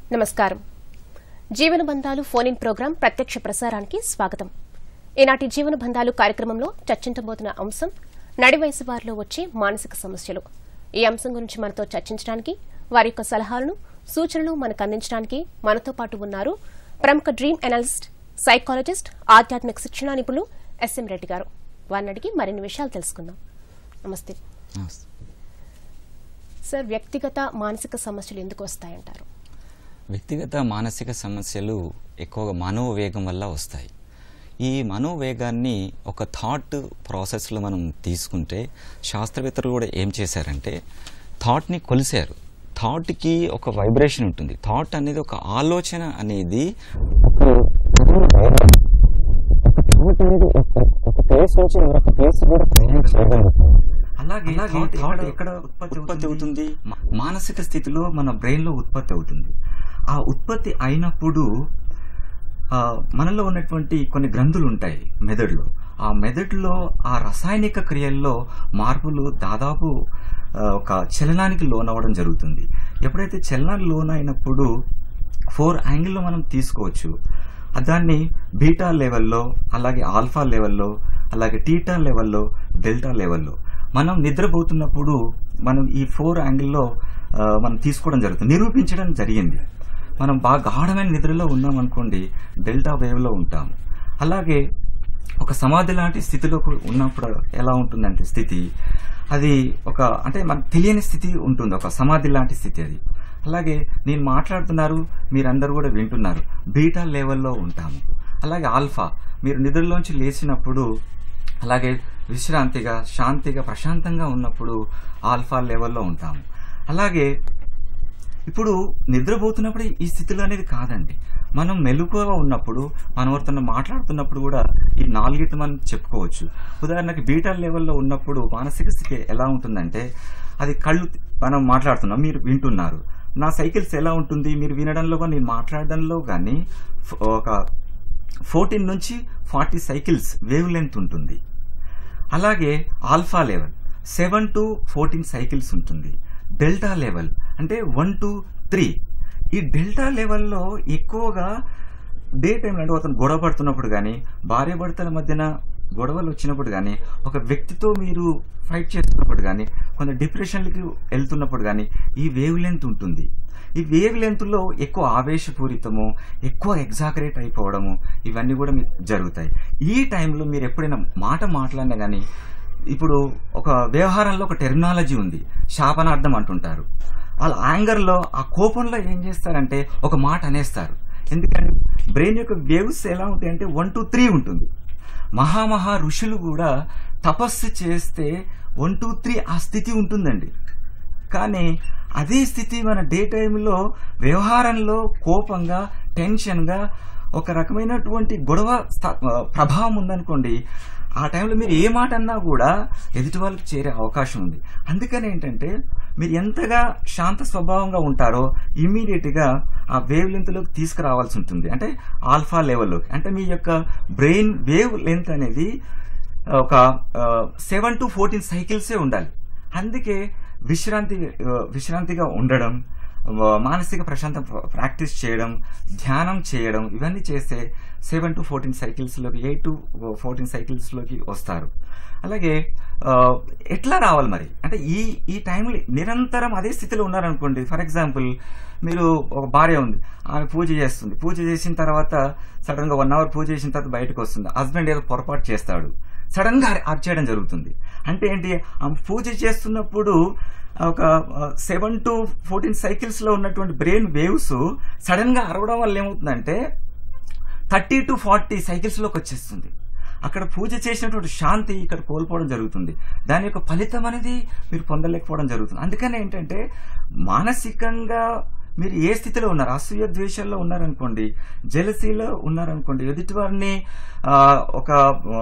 నమస్కారం జీవన బంధాలు ఫోన్ ఇన్ ప్రోగ్రాం ప్రత్యక్ష ప్రసారానికి స్వాగతం ఈనాటి జీవన బంధాలు కార్యక్రమంలో చర్చించబోతున్న అంశం నడి వయసు వారిలో వచ్చే మానసిక సమస్యలు ఈ అంశం గురించి మనతో చర్చించడానికి వారి యొక్క సలహాలను సూచనలు మనకు అందించడానికి మనతో పాటు ఉన్నారు ప్రముఖ డ్రీమ్ అనలిస్ట్ సైకాలజిస్ట్ ఆధ్యాత్మిక శిక్షణ నిపుణులు ఎస్ఎం రెడ్డి గారు వారిని అడిగి మరిన్ని విషయాలు తెలుసుకుందాం నమస్తే సార్ వ్యక్తిగత మానసిక సమస్యలు ఎందుకు వస్తాయంటారు వ్యక్తిగత మానసిక సమస్యలు ఎక్కువగా మనోవేగం వల్ల వస్తాయి ఈ మనోవేగాన్ని ఒక థాట్ ప్రాసెస్లో మనం తీసుకుంటే శాస్త్రవేత్తలు కూడా ఏం చేశారంటే థాట్ని కొలిశారు థాట్కి ఒక వైబ్రేషన్ ఉంటుంది థాట్ అనేది ఒక ఆలోచన అనేది అలాగే థాట్ ఎక్కడ ఉత్పత్తి అవుతుంది మా- మానసిక స్థితిలో మన బ్రెయిన్ లో ఉత్పత్తి అవుతుంది ఆ ఉత్పత్తి అయినప్పుడు ఆ, మనలో ఉన్నటువంటి కొన్ని గ్రంథులు ఉంటాయి మెదడులో ఆ మెదడులో ఆ రసాయనిక క్రియల్లో మార్పులు దాదాపు ఆ, ఒక చలనానికి లోనవ్వడం జరుగుతుంది ఎప్పుడైతే చలనానికి లోనైనప్పుడు ఫోర్ యాంగిల్లో మనం తీసుకోవచ్చు దాన్ని బీటా లెవెల్లో అలాగే ఆల్ఫా లెవెల్లో అలాగే టీటా లెవెల్లో డెల్టా లెవెల్లో మనం నిద్రపోతున్నప్పుడు మనం ఈ ఫోర్ యాంగిల్లో ఆ, మనం తీసుకోవడం జరుగుతుంది నిరూపించడం జరిగింది మనం బాగా గాఢమైన నిద్రలో ఉన్నాం అనుకోండి డెల్టా వేవ్లో ఉంటాము అలాగే ఒక సమాధి లాంటి స్థితిలో కు- ఉన్నప్పుడు ఎలా ఉంటుందంటే స్థితి అది ఒక అంటే మనకు తెలియని స్థితి ఉంటుంది ఒక సమాధి లాంటి స్థితి అది అలాగే నేను మాట్లాడుతున్నారు మీరందరూ కూడా వింటున్నారు బీటా లెవెల్లో ఉంటాము అలాగే ఆల్ఫా మీరు నిద్రలోంచి లేచినప్పుడు అలాగే విశ్రాంతిగా శాంతిగా ప్రశాంతంగా ఉన్నప్పుడు ఆల్ఫా లెవెల్లో ఉంటాము అలాగే ఇప్పుడు నిద్రపోతున్నప్పుడు ఈ స్థితిలో అనేది కాదండి మనం మెలకువగా ఉన్నప్పుడు మనం ఎవరితో మాట్లాడుతున్నప్పుడు కూడా ఈ నాలుగిటి మనం చెప్పుకోవచ్చు ఉదాహరణకి బీటా లెవెల్లో ఉన్నప్పుడు మానసిక స్థితి ఎలా ఉంటుందంటే అది కళ్ళు మనం మాట్లాడుతున్నాం మీరు వింటున్నారు నా సైకిల్స్ ఎలా ఉంటుంది మీరు వినడంలో కానీ నేను మాట్లాడడంలో కానీ ఫ్- ఒక ఫోర్టీన్ నుంచి ఫార్టీ సైకిల్స్ వేవ్ లెంత్ ఉంటుంది అలాగే alpha level seven to fourteen cycles ఉంటుంది డెల్టా లెవెల్ అంటే వన్ టు త్రీ ఈ డెల్టా లెవెల్లో ఎక్కువగా డే టైంలో అంటే అతను గొడవ పడుతున్నప్పుడు కానీ భార్య భర్తల మధ్యన గొడవలు వచ్చినప్పుడు కానీ ఒక వ్యక్తితో మీరు ఫైట్ చేస్తున్నప్పుడు కానీ కొంత డిప్రెషన్లకి వెళ్తున్నప్పుడు కానీ ఈ వేవ్ లెంత్ ఉంటుంది ఈ వేవ్ లెంత్లో ఎక్కువ ఆవేశపూరితము ఎక్కువ ఎగ్జాగరేట్ అయిపోవడము ఇవన్నీ కూడా మీకు జరుగుతాయి ఈ టైంలో మీరు ఎప్పుడైనా మాట మాట్లాడినా కానీ ఇప్పుడు ఒక వ్యవహారంలో ఒక టెర్మినాలజీ ఉంది శాపనార్థం అంటుంటారు వాళ్ళ యాంగర్లో ఆ కోపంలో ఏం చేస్తారంటే ఒక మాట అనేస్తారు ఎందుకంటే బ్రెయిన్ యొక్క వేవ్స్ ఎలా ఉంటాయి అంటే వన్ టు త్రీ ఉంటుంది మహామహా ఋషులు కూడా తపస్సు చేస్తే వన్ టూ త్రీ ఆ స్థితి ఉంటుందండి కానీ అదే స్థితి మన డే టైంలో వ్యవహారంలో కోపంగా టెన్షన్గా ఒక రకమైనటువంటి గొడవ స్థ- ప్రభావం ఉందనుకోండి ఆ టైంలో మీరు ఏ మాట అన్నా కూడా ఎదుటి వాళ్ళకి చేరే అవకాశం ఉంది అందుకని ఏంటంటే మీరు ఎంతగా శాంత స్వభావంగా ఉంటారో ఇమీడియట్గా ఆ వేవ్ లెంత్లోకి తీసుకురావాల్సి ఉంటుంది అంటే ఆల్ఫా లెవెల్లోకి అంటే మీ యొక్క బ్రెయిన్ వేవ్ లెంత్ అనేది ఒక సెవెన్ టు ఫోర్టీన్ సైకిల్సే ఉండాలి అందుకే విశ్రాంతి ఆ, విశ్రాంతిగా ఉండడం ఆ, మానసిక ప్రశాంతం ప్రాక్టీస్ చేయడం ధ్యానం చేయడం ఇవన్నీ చేస్తే సెవెన్ టు ఫోర్టీన్ సైకిల్స్లోకి ఎయిట్ టు ఫోర్టీన్ సైకిల్స్లోకి వస్తారు అలాగే ఆ, ఎట్లా రావాలి మరి అంటే ఈ ఈ టైంలో నిరంతరం అదే స్థితిలో ఉన్నారనుకోండి ఫర్ ఎగ్జాంపుల్ మీరు ఒక భార్య ఉంది ఆమె పూజ చేస్తుంది పూజ చేసిన తర్వాత సడన్ గా వన్ అవర్ పూజ చేసిన తర్వాత బయటకు వస్తుంది హస్బెండ్ ఏదో పొరపాటు చేస్తాడు సడన్ గా ఆర్ట్ చేయడం జరుగుతుంది అంటే ఏంటి ఆమె పూజ చేస్తున్నప్పుడు ఒక సెవెన్ టు ఫోర్టీన్ సైకిల్స్ లో ఉన్నటువంటి బ్రెయిన్ వేవ్స్ సడన్ గా అరవడం వల్ల ఏమవుతుందంటే థర్టీ టు ఫార్టీ సైకిల్స్లోకి వచ్చేస్తుంది అక్కడ పూజ చేసినటువంటి శాంతి ఇక్కడ కోల్పోవడం జరుగుతుంది దాని యొక్క ఫలితం అనేది మీరు పొందలేకపోవడం జరుగుతుంది అందుకని ఏంటంటే మానసికంగా మీరు ఏ స్థితిలో ఉన్నారు అసూయ ద్వేషాల్లో ఉన్నారనుకోండి జలసీలో ఉన్నారనుకోండి ఎదుటి వారిని ఆ, ఒక ఆ,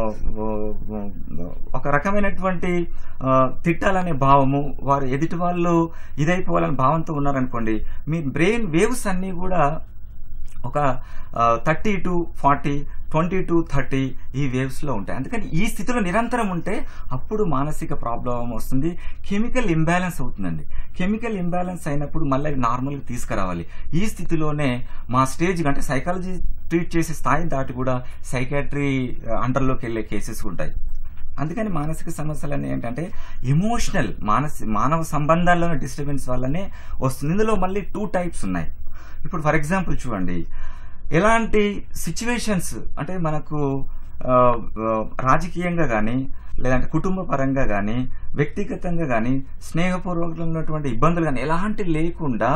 ఒక రకమైనటువంటి ఆ, తిట్టాలనే భావము వారు ఎదుటి వాళ్ళు ఇదైపోవాలనే భావంతో ఉన్నారనుకోండి మీ బ్రెయిన్ వేవ్స్ అన్నీ కూడా ఒక thirty to forty twenty to thirty ఈ వేవ్స్లో ఉంటాయి అందుకని ఈ స్థితిలో నిరంతరం ఉంటే అప్పుడు మానసిక ప్రాబ్లం వస్తుంది కెమికల్ ఇంబ్యాలెన్స్ అవుతుందండి కెమికల్ ఇంబ్యాలెన్స్ అయినప్పుడు మళ్ళీ నార్మల్గా తీసుకురావాలి ఈ స్థితిలోనే మా స్టేజ్ అంటే సైకాలజీ ట్రీట్ చేసే స్థాయి దాటి కూడా సైకాట్రీ అండర్లోకి వెళ్ళే కేసెస్ ఉంటాయి అందుకని మానసిక సమస్యలు అనేవి ఏంటంటే ఎమోషనల్ మానసి మానవ సంబంధాల్లోని డిస్టర్బెన్స్ వల్లనే వస్తుంది ఇందులో మళ్ళీ టూ టైప్స్ ఉన్నాయి ఇప్పుడు ఫర్ ఎగ్జాంపుల్ చూడండి ఎలాంటి సిచ్యువేషన్స్ అంటే మనకు ఆ, ఆ, రాజకీయంగా కానీ లేదంటే కుటుంబ పరంగా కానీ వ్యక్తిగతంగా కానీ స్నేహపూర్వకమైనటువంటి ఇబ్బందులు కానీ ఎలాంటి లేకుండా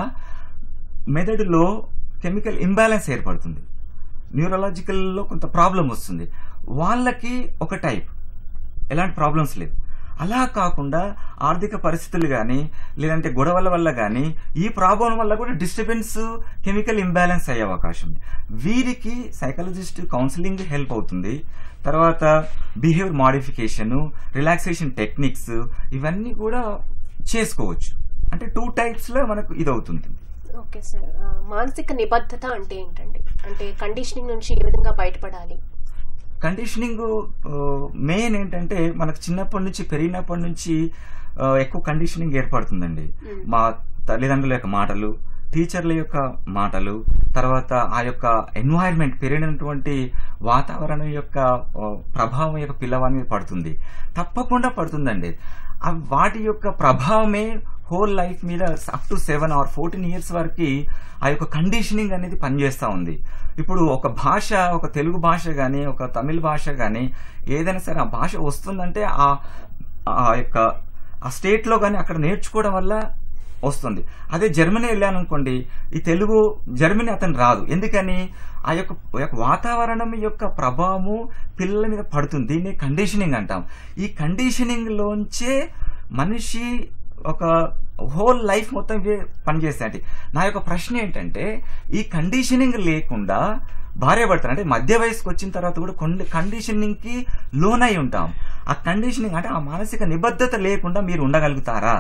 మెదడులో కెమికల్ ఇంబ్యాలెన్స్ ఏర్పడుతుంది న్యూరలాజికల్లో కొంత ప్రాబ్లం వస్తుంది వాళ్ళకి ఒక టైప్ ఎలాంటి ప్రాబ్లమ్స్ లేవు అలా కాకుండా ఆర్థిక పరిస్థితులు కానీ లేదంటే గొడవల వల్ల కానీ ఈ ప్రాబ్లం వల్ల కూడా డిస్టర్బెన్స్ కెమికల్ ఇంబ్యాలెన్స్ అయ్యే అవకాశం ఉంది వీరికి సైకాలజిస్ట్ కౌన్సిలింగ్ హెల్ప్ అవుతుంది తర్వాత బిహేవియర్ మాడిఫికేషన్ రిలాక్సేషన్ టెక్నిక్స్ ఇవన్నీ కూడా చేసుకోవచ్చు అంటే టూ టైప్స్లో మనకు ఇది అవుతుంది ఓకే సార్ ఆ, మానసిక నిబద్ధత అంటే ఏంటండి అంటే కండిషనింగ్ నుంచి ఏ విధంగా బయటపడాలి కండిషనింగ్ మెయిన్ ఏంటంటే మనకు చిన్నప్పటి నుంచి పెరిగినప్పటి నుంచి ఆ, ఎక్కువ కండిషనింగ్ ఏర్పడుతుందండి మ్మ్. మా తల్లిదండ్రుల యొక్క మాటలు టీచర్ల యొక్క మాటలు తర్వాత ఆ యొక్క ఎన్వైర్న్మెంట్ పెరిగినటువంటి వాతావరణం యొక్క ఆ, ప్రభావం యొక్క పిల్లవాడి మీద పడుతుంది తప్పకుండా పడుతుందండి అవి వాటి యొక్క ప్రభావమే హోల్ లైఫ్ మీద up to seven or fourteen years వరకు ఆ యొక్క కండిషనింగ్ అనేది పనిచేస్తూ ఉంది ఇప్పుడు ఒక భాష ఒక తెలుగు భాష కానీ ఒక తమిళ భాష కానీ ఏదైనా సరే ఆ భాష వస్తుందంటే ఆ ఆ యొక్క ఆ స్టేట్లో కానీ అక్కడ నేర్చుకోవడం వల్ల వస్తుంది అదే జర్మనీ వెళ్ళాను అనుకోండి ఈ తెలుగు జర్మనీ అతను రాదు ఎందుకని ఆ యొక్క ఆ యొక్క వాతావరణం యొక్క ప్రభావము పిల్లల మీద పడుతుంది దీన్ని కండిషనింగ్ అంటాం ఈ కండిషనింగ్ లోంచే మనిషి ఒక హోల్ లైఫ్ మొత్తం ఇవే పనిచేస్తాయి నా యొక్క ప్రశ్న ఏంటంటే ఈ కండిషనింగ్ లేకుండా భార్య భర్తలు అంటే మధ్య వయసుకు వచ్చిన తర్వాత కూడా కొన్ని కండిషనింగ్ కి లోనై ఉంటాం ఆ కండిషనింగ్ అంటే ఆ మానసిక నిబద్ధత లేకుండా మీరు ఉండగలుగుతారా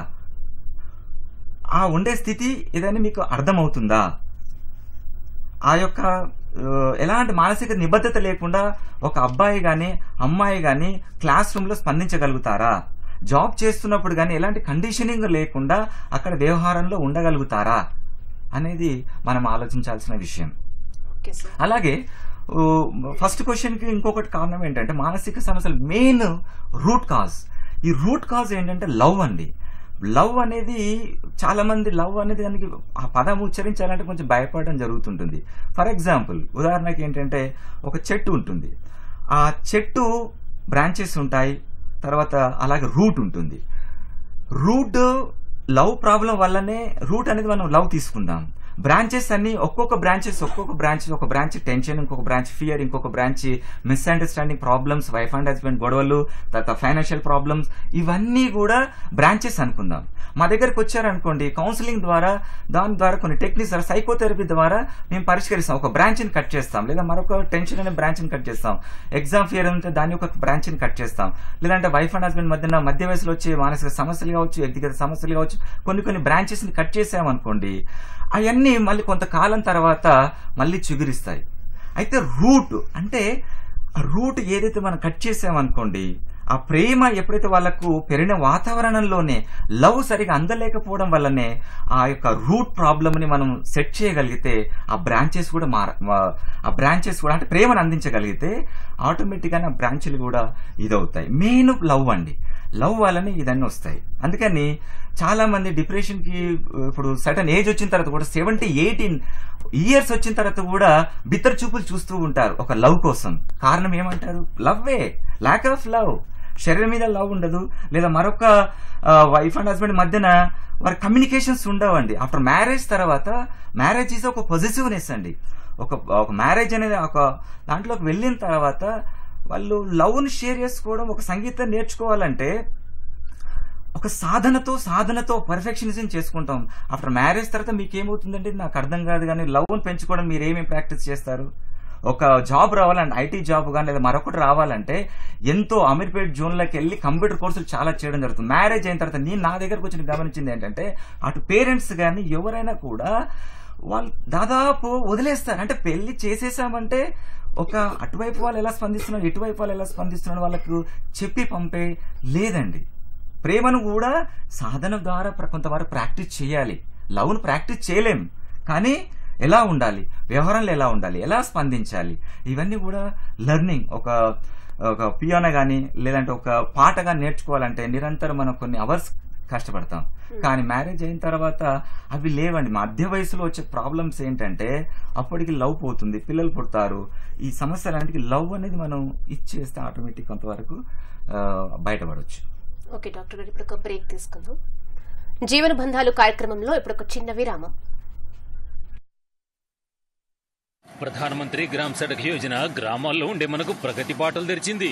ఆ ఉండే స్థితి ఏదైనా మీకు అర్థమవుతుందా ఆ యొక్క ఆ, ఎలాంటి మానసిక నిబద్ధత లేకుండా ఒక అబ్బాయి కానీ అమ్మాయి కానీ క్లాస్ రూమ్లో స్పందించగలుగుతారా జాబ్ చేస్తున్నప్పుడు కానీ ఎలాంటి కండిషనింగ్ లేకుండా అక్కడ వ్యవహారంలో ఉండగలుగుతారా అనేది మనం ఆలోచించాల్సిన విషయం ఓకే సార్ అలాగే ఓ, ఫస్ట్ క్వశ్చన్కి ఇంకొకటి కారణం ఏంటంటే మానసిక సమస్యలు మెయిన్ రూట్ కాజ్ ఈ రూట్ కాజ్ ఏంటంటే లవ్ అండి లవ్ అనేది చాలా మంది లవ్ అనేది దానికి ఆ పదం ఉచ్చరించాలంటే కొంచెం భయపడడం జరుగుతుంటుంది ఫర్ ఎగ్జాంపుల్ ఉదాహరణకి ఏంటంటే ఒక చెట్టు ఉంటుంది ఆ చెట్టు బ్రాంచెస్ ఉంటాయి తర్వాత అలాగే రూట్ ఉంటుంది రూట్ లవ్ ప్రాబ్లం వల్లనే రూట్ అనేది మనం లవ్ తీసుకుందాం బ్రాంచెస్ అన్ని ఒక్కొక్క బ్రాంచెస్ ఒక్కొక్క బ్రాంచ్ ఒక బ్రాంచ్ టెన్షన్ ఇంకొక బ్రాంచ్ ఫియర్ ఇంకొక branch misunderstanding problems wife and husband గొడవలు తర్వాత ఫైనాన్షియల్ ప్రాబ్లమ్స్ ఇవన్నీ కూడా బ్రాంచెస్ అనుకుందాం మా దగ్గరకు వచ్చారనుకోండి కౌన్సిలింగ్ ద్వారా దాని ద్వారా కొన్ని టెక్నిక్స్ ద్వారా సైకోథెరపీ ద్వారా మేము పరిష్కరిస్తాం ఒక బ్రాంచ్ని కట్ చేస్తాం లేదా మరొక టెన్షన్ అనే బ్రాంచ్ని కట్ చేస్తాం ఎగ్జామ్ ఫియర్ ఉంటే దాని యొక్క బ్రాంచ్ని కట్ చేస్తాం లేదంటే వైఫ్ అండ్ హస్బెండ్ మధ్యన మధ్య వయసులో వచ్చే మానసిక సమస్యలు కావచ్చు వ్యక్తిగత సమస్యలు కావచ్చు కొన్ని కొన్ని బ్రాంచెస్ని కట్ చేసామనుకోండి అవన్నీ మళ్ళీ కొంతకాలం తర్వాత మళ్ళీ చిగురిస్తాయి అయితే రూట్ అంటే ఆ రూట్ ఏదైతే మనం కట్ చేసామనుకోండి ఆ ప్రేమ ఎప్పుడైతే వాళ్ళకు పెరిగిన వాతావరణంలోనే లవ్ సరిగా అందలేకపోవడం వల్లనే ఆ యొక్క రూట్ ప్రాబ్లమ్ని మనం సెట్ చేయగలిగితే ఆ బ్రాంచెస్ కూడా మార మా- ఆ బ్రాంచెస్ కూడా అంటే ప్రేమను అందించగలిగితే ఆటోమేటిక్గానే ఆ బ్రాంచ్లు కూడా ఇదవుతాయి మెయిన్ లవ్ అండి లవ్ వల్లనే ఇదన్నీ వస్తాయి అందుకని చాలా మంది డిప్రెషన్ కి ఇప్పుడు సడన్ ఏజ్ వచ్చిన తర్వాత కూడా సెవెంటీ ఎయిటీన్ ఇయర్స్ వచ్చిన తర్వాత కూడా బిత్తర చూపులు చూస్తూ ఉంటారు ఒక లవ్ కోసం కారణం ఏమంటారు లవ్వే ల్యాక్ ఆఫ్ లవ్ శరీరం మీద లవ్ ఉండదు లేదా మరొక వైఫ్ అండ్ హస్బెండ్ మధ్యన వారి కమ్యూనికేషన్స్ ఉండవండి ఆఫ్టర్ మ్యారేజ్ తర్వాత మ్యారేజ్ ఈజ్ ఒక పొజిటివ్నెస్ అండి ఒక ఒక మ్యారేజ్ అనేది ఒక దాంట్లోకి వెళ్ళిన తర్వాత వాళ్ళు లవ్ని షేర్ చేసుకోవడం ఒక సంగీతం నేర్చుకోవాలంటే ఒక సాధనతో సాధనతో పర్ఫెక్షనిజం చేసుకుంటాం ఆఫ్టర్ మ్యారేజ్ తర్వాత మీకు ఏమవుతుందంటే నాకు అర్థం కాదు కానీ లవ్ని పెంచుకోవడం మీరు ఏమేమి ప్రాక్టీస్ చేస్తారు ఒక జాబ్ రావాలంటే ఐటీ జాబ్ కానీ లేదా మరొకటి రావాలంటే ఎంతో అమీర్పేట్ జోన్లోకి వెళ్ళి కంప్యూటర్ కోర్సులు చాలా చేయడం జరుగుతుంది మ్యారేజ్ అయిన తర్వాత నేను నా దగ్గరకు వచ్చిన గమనించింది ఏంటంటే అటు పేరెంట్స్ కానీ ఎవరైనా కూడా వాళ్ళు దాదాపు వదిలేస్తారు అంటే పెళ్లి చేసేసామంటే ఒక అటువైపు వాళ్ళు ఎలా స్పందిస్తున్నారు ఇటువైపు వాళ్ళు ఎలా స్పందిస్తున్నారు వాళ్ళకు చెప్పి పంపే లేదండి ప్రేమను కూడా సాధన ద్వారా ప్ర- కొంతవరకు ప్రాక్టీస్ చేయాలి లవ్ను ప్రాక్టీస్ చేయలేం కానీ ఎలా ఉండాలి వ్యవహారంలో ఎలా ఉండాలి ఎలా స్పందించాలి ఇవన్నీ కూడా లెర్నింగ్ ఒక ఒక పియానో కానీ లేదంటే ఒక పాట కానీ నేర్చుకోవాలంటే నిరంతరం మనం కొన్ని అవర్స్ కష్టపడతాం కానీ మ్యారేజ్ అయిన తర్వాత అవి లేవండి మధ్య వయసులో వచ్చే ప్రాబ్లమ్స్ ఏంటంటే అప్పటికి లవ్ పోతుంది పిల్లలు పుడతారు ఈ సమస్యలన్నిటికీ లవ్ అనేది మనం ఇచ్చేస్తే ఆటోమేటిక్ కొంతవరకు ఆ, బయటపడవచ్చు ఓకే డాక్టర్ గారు ఇప్పుడు ఒక బ్రేక్ తీసుకుందాం జీవన బంధాలు కార్యక్రమంలో ఇప్పుడు ఒక చిన్న విరామం ప్రధానమంత్రి గ్రామ్ సడక్ యోజన గ్రామాల్లో ఉండే మనకు ప్రగతి బాటలు తెరిచింది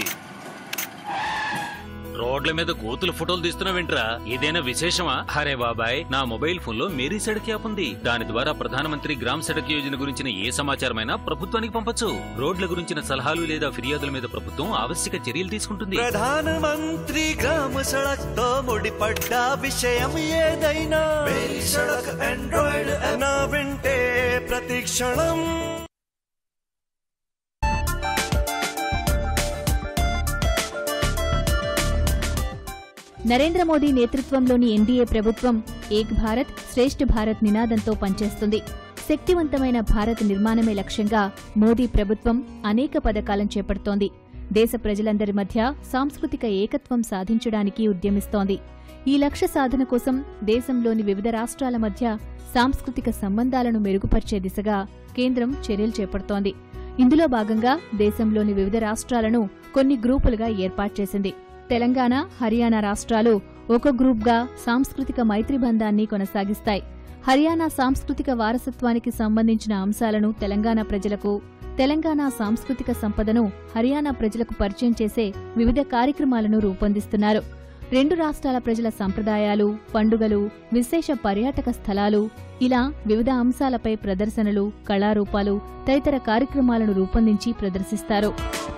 రోడ్ల మీద కోతుల ఫోటోలు తీస్తున్నావేంట్రా ఏదైనా విశేషమా అరే బాబాయ్ నా మొబైల్ ఫోన్ లో మేరీ సడక్ యాప్ ఉంది దాని ద్వారా ప్రధానమంత్రి గ్రామ్ సడక్ యోజన గురించిన ఏ సమాచారమైనా ప్రభుత్వానికి పంపొచ్చు రోడ్ల గురించిన సలహాలు లేదా ఫిర్యాదుల మీద ప్రభుత్వం ఆవశ్యక చర్యలు తీసుకుంటుంది ప్రధానమంత్రి గ్రామ సడక్ తో ముడిపడ్డ విషయం ఏదైనా మేరీ సడక్ ఆండ్రాయిడ్ నా వింటే ప్రతి క్షణం నరేంద్ర మోదీ నేతృత్వంలోని ఎన్డీఏ ప్రభుత్వం ఏక్ భారత్ శ్రేష్ఠ భారత్ నినాదంతో పనిచేస్తుంది శక్తివంతమైన భారత్ నిర్మాణమే లక్ష్యంగా మోదీ ప్రభుత్వం అనేక పథకాలను చేపడుతోంది దేశ ప్రజలందరి మధ్య సాంస్కృతిక ఏకత్వం సాధించడానికి ఉద్యమిస్తోంది ఈ లక్ష్య సాధన కోసం దేశంలోని వివిధ రాష్ట్రాల మధ్య సాంస్కృతిక సంబంధాలను మెరుగుపరిచే దిశగా కేంద్రం చర్యలు చేపడుతోంది ఇందులో భాగంగా దేశంలోని వివిధ రాష్ట్రాలను కొన్ని గ్రూపులుగా ఏర్పాటు చేసింది తెలంగాణ హర్యానా రాష్ట్రాలు ఒక గ్రూప్గా సాంస్కృతిక మైత్రి బంధాన్ని కొనసాగిస్తాయి హర్యానా సాంస్కృతిక వారసత్వానికి సంబంధించిన అంశాలను తెలంగాణ ప్రజలకు తెలంగాణ సాంస్కృతిక సంపదను హర్యానా ప్రజలకు పరిచయం చేసే వివిధ కార్యక్రమాలను రూపొందిస్తున్నారు రెండు రాష్ట్రాల ప్రజల సంప్రదాయాలు పండుగలు విశేష పర్యాటక స్థలాలు ఇలా వివిధ అంశాలపై ప్రదర్శనలు కళారూపాలు తదితర కార్యక్రమాలను రూపొందించి ప్రదర్శిస్తారు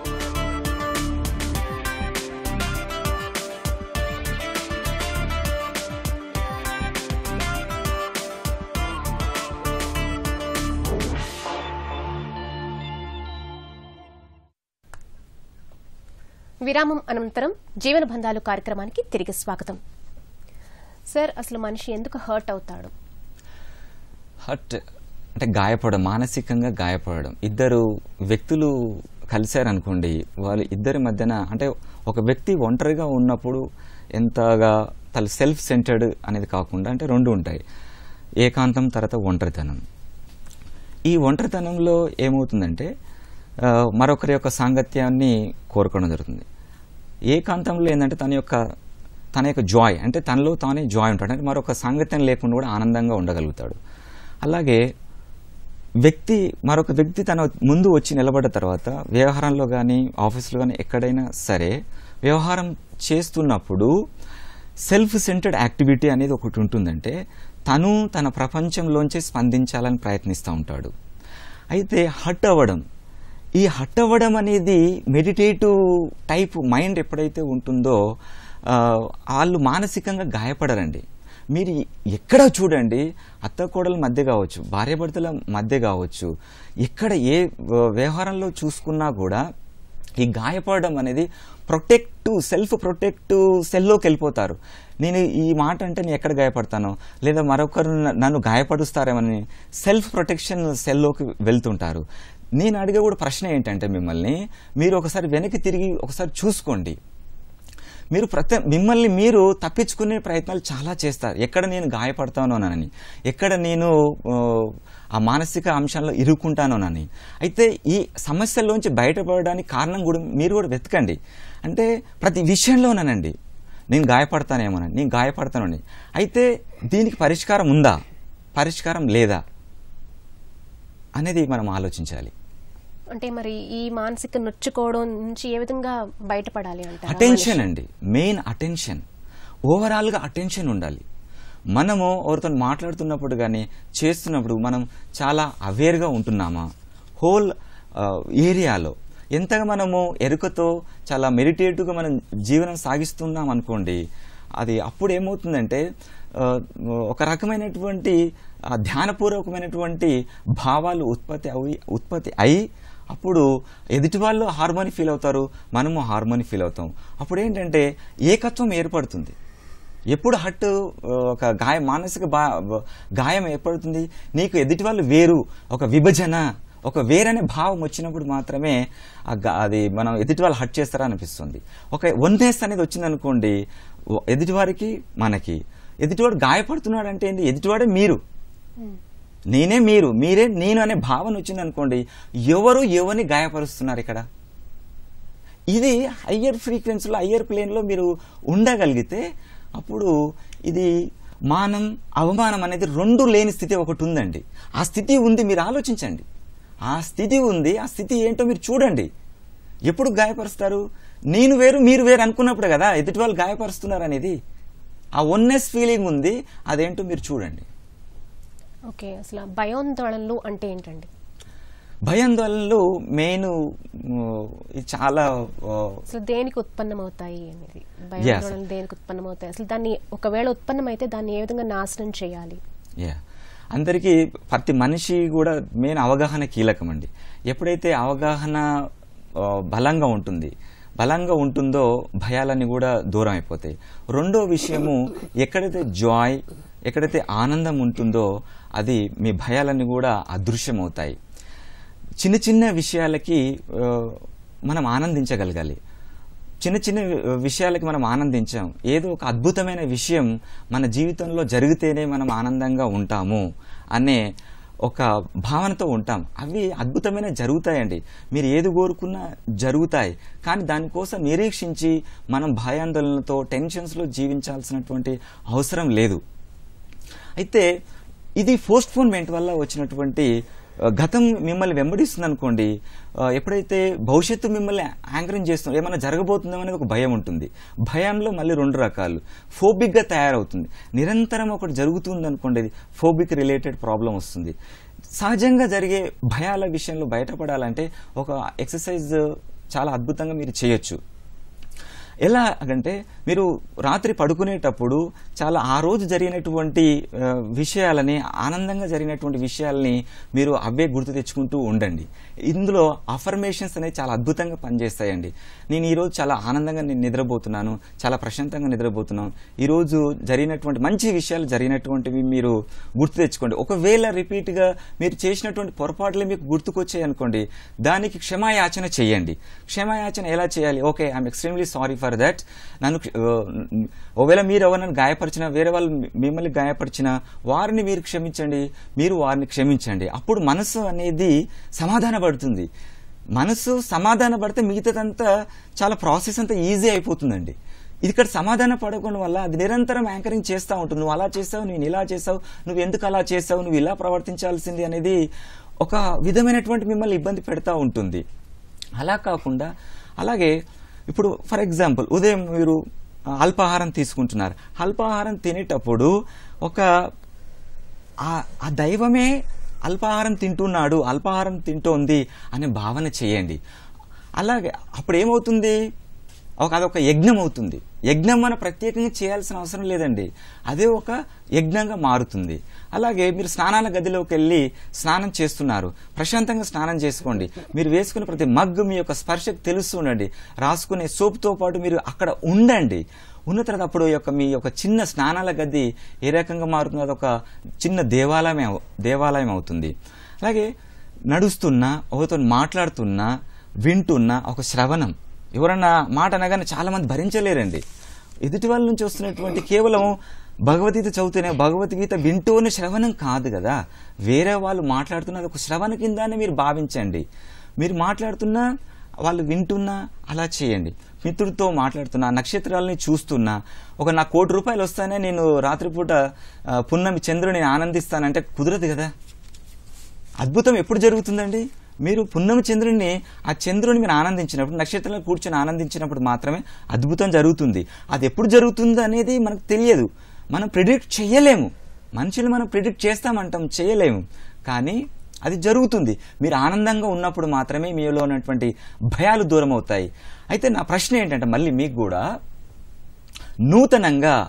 విరామం అనంతరం జీవన బంధాలు కార్యక్రమానికి తిరిగి స్వాగతం సార్ అసలు మనిషి ఎందుకు హర్ట్ అవుతాడు హర్ట్ అంటే గాయపడడం మానసికంగా గాయపడడం ఇద్దరు వ్యక్తులు కలిశారనుకోండి వాళ్ళు ఇద్దరి మధ్యన అంటే ఒక వ్యక్తి ఒంటరిగా ఉన్నప్పుడు ఎంతగా తన సెల్ఫ్ సెంటర్డ్ అనేది కాకుండా అంటే రెండు ఉంటాయి ఏకాంతం తర్వాత ఒంటరితనం ఈ ఒంటరితనంలో ఏమవుతుందంటే ఆ, మరొకరి యొక్క సాంగత్యాన్ని కోరుకోవడం జరుగుతుంది ఏకాంతంలో ఏంటంటే తన యొక్క తన యొక్క జాయ్ అంటే తనలో తానే జాయ్ ఉంటాడు అంటే మరొక సాంగత్యం లేకుండా కూడా ఆనందంగా ఉండగలుగుతాడు అలాగే వ్యక్తి మరొక వ్యక్తి తన ముందు వచ్చి నిలబడ్డ తర్వాత వ్యవహారంలో కానీ ఆఫీసులో కానీ ఎక్కడైనా సరే వ్యవహారం చేస్తున్నప్పుడు సెల్ఫ్ సెంటర్డ్ యాక్టివిటీ అనేది ఒకటి ఉంటుందంటే తను తన ప్రపంచంలోంచి స్పందించాలని ప్రయత్నిస్తూ ఉంటాడు అయితే హట్ అవ్వడం ఈ హట్ అవ్వడం అనేది మెడిటేటివ్ టైప్ మైండ్ ఎప్పుడైతే ఉంటుందో ఆ, వాళ్ళు మానసికంగా గాయపడరండి మీరు ఎక్కడ చూడండి అత్త కోడల మధ్య కావచ్చు భార్యాభర్తల మధ్య కావచ్చు ఎక్కడ ఏ వ- వ్యవహారంలో చూసుకున్నా కూడా ఈ గాయపడడం అనేది ప్రొటెక్టివ్ సెల్ఫ్ ప్రొటెక్టివ్ సెల్లోకి వెళ్ళిపోతారు నేను ఈ మాట అంటే నేను ఎక్కడ గాయపడతానో లేదా మరొకరు న- నన్ను గాయపడుస్తారేమని సెల్ఫ్ ప్రొటెక్షన్ సెల్లోకి వెళ్తుంటారు నేను అడిగే కూడా ప్రశ్న ఏంటంటే మిమ్మల్ని మీరు ఒకసారి వెనక్కి తిరిగి ఒకసారి చూసుకోండి మీరు ప్రతి మిమ్మల్ని మీరు తప్పించుకునే ప్రయత్నాలు చాలా చేస్తారు ఎక్కడ నేను గాయపడతానోనని ఎక్కడ నేను ఆ, ఆ మానసిక అంశాల్లో ఇరుక్కుంటానోనని అయితే ఈ సమస్యల్లోంచి బయటపడడానికి కారణం కూడా మీరు కూడా వెతకండి అంటే ప్రతి విషయంలోనేనండి నేను గాయపడతానేమోనని నేను గాయపడతానని అయితే దీనికి పరిష్కారం ఉందా పరిష్కారం లేదా అనేది మనం ఆలోచించాలి అంటే మరి ఈ మానసిక నొచ్చుకోవడం నుంచి ఏ విధంగా బయటపడాలి అంటారు అటెన్షన్ అండి మెయిన్ అటెన్షన్ ఓవరాల్గా అటెన్షన్ ఉండాలి మనము ఎవరితో మాట్లాడుతున్నప్పుడు కానీ చేస్తున్నప్పుడు మనం చాలా అవేర్గా ఉంటున్నామా హోల్ ఏరియాలో ఎంతగా మనము ఎరుకతో చాలా మెడిటేటివ్గా మనం జీవనం సాగిస్తున్నాం అనుకోండి అది అప్పుడు ఏమవుతుందంటే ఆ, ఒక రకమైనటువంటి ఆ, ధ్యానపూర్వకమైనటువంటి భావాలు ఉత్పత్తి అవి ఉత్పత్తి అయి అప్పుడు ఎదుటి వాళ్ళు హార్మోని ఫీల్ అవుతారు మనము హార్మోని ఫీల్ అవుతాం అప్పుడు ఏంటంటే ఏకత్వం ఏర్పడుతుంది ఎప్పుడు హట్ ఆ, ఒక గాయం మానసిక బా- గాయం ఏర్పడుతుంది నీకు ఎదుటి వాళ్ళు వేరు ఒక విభజన ఒక వేరనే భావం వచ్చినప్పుడు మాత్రమే ఆ గా- అది మనం ఎదుటి వాళ్ళు హట్ చేస్తారా అనిపిస్తుంది ఒక వన్నెస్ అనేది వచ్చిందనుకోండి ఓ- ఎదుటివారికి మనకి ఎదుటివాడు గాయపడుతున్నాడు అంటే ఏంటి ఎదుటివాడే మీరు నేనే మీరు మీరే నేను అనే భావన వచ్చింది అనుకోండి ఎవరు ఎవరిని గాయపరుస్తున్నారు ఇక్కడ ఇది హయ్యర్ ఫ్రీక్వెన్సీలో హయ్యర్ ప్లేన్లో మీరు ఉండగలిగితే అప్పుడు ఇది మానం అవమానం అనేది రెండు లేని స్థితి ఒకటి ఉందండి ఆ స్థితి ఉంది మీరు ఆలోచించండి ఆ స్థితి ఉంది ఆ స్థితి ఏంటో మీరు చూడండి ఎప్పుడు గాయపరుస్తారు నేను వేరు మీరు వేరు అనుకున్నప్పుడు కదా ఎదుటి వాళ్ళు గాయపరుస్తున్నారు అనేది ఆ ఒన్నెస్ ఫీలింగ్ ఉంది అదేంటో మీరు చూడండి ఓకే అసలు ఆ భయాందోళనలు అంటే ఏంటండి భయాందోళనలు మెయిన్ ఇది చాలా ఆ, అసలు దేనికి ఉత్పన్నమవుతాయి అనేది భయాందోళనలు దేనికి ఉత్పన్నమవుతాయి అసలు దాన్ని ఒకవేళ ఉత్పన్నమైతే దాన్ని ఏ విధంగా నాశనం చేయాలి యా అందరికీ ప్రతి మనిషి కూడా మెయిన్ అవగాహన కీలకం అండి ఎప్పుడైతే అవగాహన ఆ, బలంగా ఉంటుంది బలంగా ఉంటుందో భయాలన్నీ కూడా దూరం అయిపోతాయి రెండో విషయము ఎక్కడైతే జాయ్ ఎక్కడైతే ఆనందం ఉంటుందో అది మీ భయాలన్నీ కూడా అదృశ్యమవుతాయి చిన్న చిన్న విషయాలకి ఆ, మనం ఆనందించగలగాలి చిన్న చిన్న వి- విషయాలకి మనం ఆనందించాం ఏదో ఒక అద్భుతమైన విషయం మన జీవితంలో జరిగితేనే మనం ఆనందంగా ఉంటాము అనే ఒక భావనతో ఉంటాం అవి అద్భుతమైన జరుగుతాయండి మీరు ఏది కోరుకున్నా జరుగుతాయి కానీ దానికోసం నిరీక్షించి మనం భయాందోళనలతో టెన్షన్స్లో జీవించాల్సినటువంటి అవసరం లేదు అయితే ఇది పోస్ట్పోన్మెంట్ వల్ల వచ్చినటువంటి ఆ, గతం మిమ్మల్ని వెంబడిస్తుంది అనుకోండి ఆ, ఎప్పుడైతే భవిష్యత్తు మిమ్మల్ని యాంకరింగ్ చేస్తుంది ఏమైనా జరగబోతుందో అనేది ఒక భయం ఉంటుంది భయంలో మళ్ళీ రెండు రకాలు ఫోబిక్గా తయారవుతుంది నిరంతరం ఒకటి జరుగుతుంది అనుకోండి అది ఫోబిక్ రిలేటెడ్ ప్రాబ్లం వస్తుంది సహజంగా జరిగే భయాల విషయంలో బయటపడాలంటే ఒక ఎక్సర్సైజ్ చాలా అద్భుతంగా మీరు చేయొచ్చు ఎలా అంటే మీరు రాత్రి పడుకునేటప్పుడు చాలా ఆ రోజు జరిగినటువంటి ఆ, విషయాలని ఆనందంగా జరిగినటువంటి విషయాల్ని మీరు అవే గుర్తు తెచ్చుకుంటూ ఉండండి ఇందులో అఫర్మేషన్స్ అనేవి చాలా అద్భుతంగా పనిచేస్తాయండి నేను ఈరోజు చాలా ఆనందంగా నేను నిద్రపోతున్నాను చాలా ప్రశాంతంగా నిద్రపోతున్నాను ఈరోజు జరిగినటువంటి మంచి విషయాలు జరిగినటువంటివి మీరు గుర్తు తెచ్చుకోండి ఒకవేళ రిపీట్గా మీరు చేసినటువంటి పొరపాట్లే మీకు గుర్తుకొచ్చాయి అనుకోండి దానికి క్షమాయాచన చేయండి క్షమాయాచన ఎలా చేయాలి okay I'm extremely sorry for that నన్ను క్ష- ఆ, ఒకవేళ మీరు ఎవరైనా గాయపరిచినా వేరే వాళ్ళు మీ- మిమ్మల్ని గాయపరిచినా వారిని మీరు క్షమించండి మీరు వారిని క్షమించండి అప్పుడు మనసు అనేది సమాధాన పడుతుంది మనసు సమాధాన పడితే మిగతాదంతా చాలా ప్రాసెస్ అంతా ఈజీ అయిపోతుందండి ఇది ఇక్కడ సమాధాన పడకుండా వల్ల అది నిరంతరం యాంకరింగ్ చేస్తూ ఉంటుంది నువ్వు అలా చేసావు నేను ఇలా చేసావు నువ్వు ఎందుకు అలా చేసావు నువ్వు ఇలా ప్రవర్తించాల్సింది అనేది ఒక విధమైనటువంటి మిమ్మల్ని ఇబ్బంది పెడతా ఉంటుంది అలా కాకుండా అలాగే ఇప్పుడు ఫర్ ఎగ్జాంపుల్ ఉదయం మీరు ఆ, అల్పాహారం తీసుకుంటున్నారు అల్పాహారం తినేటప్పుడు ఒక ఆ- ఆ దైవమే అల్పాహారం తింటున్నాడు అల్పాహారం తింటోంది అనే భావన చేయండి అలాగే అప్పుడు ఏమవుతుంది ఒక అదొక యజ్ఞం అవుతుంది యజ్ఞం మన ప్రత్యేకంగా చేయాల్సిన అవసరం లేదండి అదే ఒక యజ్ఞంగా మారుతుంది అలాగే మీరు స్నానాల గదిలోకి వెళ్ళి స్నానం చేస్తున్నారు ప్రశాంతంగా స్నానం చేసుకోండి మీరు వేసుకునే ప్రతి మగ్గు మీ యొక్క స్పర్శకు తెలుస్తుండండి రాసుకునే సోప్తో పాటు మీరు అక్కడ ఉండండి ఉన్న తర్వాత అప్పుడు యొక్క మీ యొక్క చిన్న స్నానాల గది ఏ రకంగా మారుతుందో అదొక చిన్న దేవాలయం అవు- దేవాలయం అవుతుంది అలాగే నడుస్తున్నా ఒకరితో మాట్లాడుతున్నా వింటున్నా ఒక శ్రవణం ఎవరన్నా మాట అనగానే చాలా మంది భరించలేరండి ఎదుటి వాళ్ళ నుంచి వస్తున్నటువంటి కేవలం భగవద్గీత చదివితేనే భగవద్గీత వింటూనే శ్రవణం కాదు కదా వేరే వాళ్ళు మాట్లాడుతున్నది ఒక శ్రవణ కిందానే మీరు భావించండి మీరు మాట్లాడుతున్నా వాళ్ళు వింటున్నా అలా చేయండి మిత్రుడితో మాట్లాడుతున్నా నక్షత్రాలని చూస్తున్నా ఒక నా కోటి రూపాయలు వస్తానే నేను రాత్రిపూట ఆ, పున్నమి చంద్రుని ఆనందిస్తానంటే కుదరదు కదా అద్భుతం ఎప్పుడు జరుగుతుందండి మీరు పున్నమి చంద్రుడిని ఆ చంద్రుని మీరు ఆనందించినప్పుడు నక్షత్రాలను కూర్చొని ఆనందించినప్పుడు మాత్రమే అద్భుతం జరుగుతుంది అది ఎప్పుడు జరుగుతుంది అనేది మనకు తెలియదు మనం ప్రిడిక్ట్ చేయలేము మనుషులు మనం ప్రిడిక్ట్ చేస్తామంటాం చేయలేము కానీ అది జరుగుతుంది మీరు ఆనందంగా ఉన్నప్పుడు మాత్రమే మీలో ఉన్నటువంటి భయాలు దూరం అవుతాయి అయితే నా ప్రశ్న ఏంటంటే మళ్ళీ మీకు కూడా నూతనంగా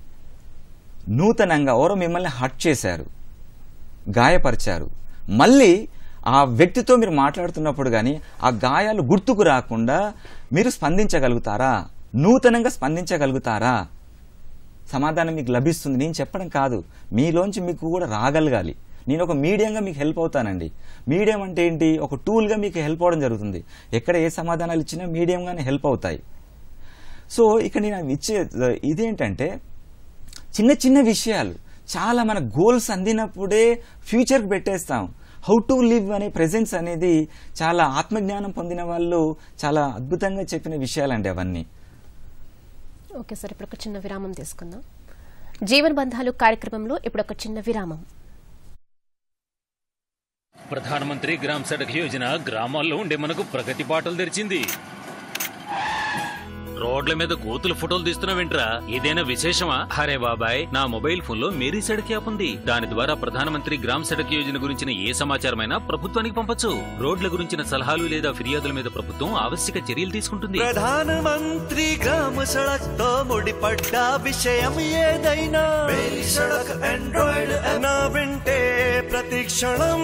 నూతనంగా ఎవరో మిమ్మల్ని హట్ చేశారు గాయపరిచారు మళ్ళీ ఆ వ్యక్తితో మీరు మాట్లాడుతున్నప్పుడు కానీ ఆ గాయాలు గుర్తుకు రాకుండా మీరు స్పందించగలుగుతారా నూతనంగా స్పందించగలుగుతారా సమాధానం మీకు లభిస్తుంది నేను చెప్పడం కాదు మీలోంచి మీకు కూడా రాగలగాలి నేను ఒక మీడియంగా మీకు హెల్ప్ అవుతానండి మీడియం అంటే ఏంటి ఒక టూల్గా మీకు హెల్ప్ అవడం జరుగుతుంది ఎక్కడ ఏ సమాధానాలు ఇచ్చినా మీడియంగానే హెల్ప్ అవుతాయి సో ఇక్కడ నేను అవి ఇచ్చే ఇదేంటంటే చిన్న చిన్న విషయాలు చాలా మన గోల్స్ అందినప్పుడే ఫ్యూచర్కి పెట్టేస్తాం హౌ టు లివ్ అనే ప్రెజెన్స్ అనేది చాలా ఆత్మజ్ఞానం పొందిన వాళ్ళు చాలా అద్భుతంగా చెప్పిన విషయాలండి అవన్నీ ఓకే సార్ ఇప్పుడు ఒక చిన్న విరామం తీసుకుందాం జీవన బంధాలు కార్యక్రమంలో ఇప్పుడు ఒక చిన్న విరామం ప్రధానమంత్రి గ్రామ్ సడక్ యోజన గ్రామాల్లో ఉండే మనకు ప్రగతి బాటలు తెరిచింది రోడ్ల మీద కోతులు ఫోటోలు తీస్తున్నావేంట్రా ఏదైనా విశేషమా అరే బాబాయ్ నా మొబైల్ ఫోన్ లో మేరీ సడక్ యాప్ ఉంది దాని ద్వారా ప్రధానమంత్రి గ్రామ్ సడక్ యోజన గురించిన ఏ సమాచారమైనా ప్రభుత్వానికి పంపొచ్చు రోడ్ల గురించిన సలహాలు లేదా ఫిర్యాదుల మీద ప్రభుత్వం ఆవశ్యక చర్యలు తీసుకుంటుంది ప్రధానమంత్రి గ్రామ సడక్ తో ముడిపడ్డ విషయం ఏదైనా మేరీ సడక్ ఆండ్రాయిడ్ నా వింటే ప్రతి క్షణం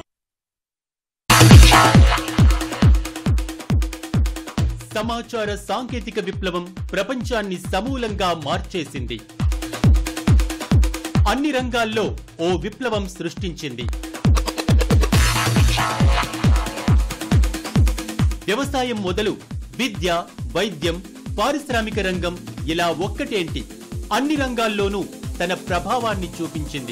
సమాచార సాంకేతిక విప్లవం ప్రపంచాన్ని సమూలంగా మార్చేసింది అన్ని రంగాల్లో ఓ విప్లవం సృష్టించింది వ్యవసాయం మొదలు విద్య వైద్యం పారిశ్రామిక రంగం ఇలా ఒక్కటేంటి అన్ని రంగాల్లోనూ తన ప్రభావాన్ని చూపించింది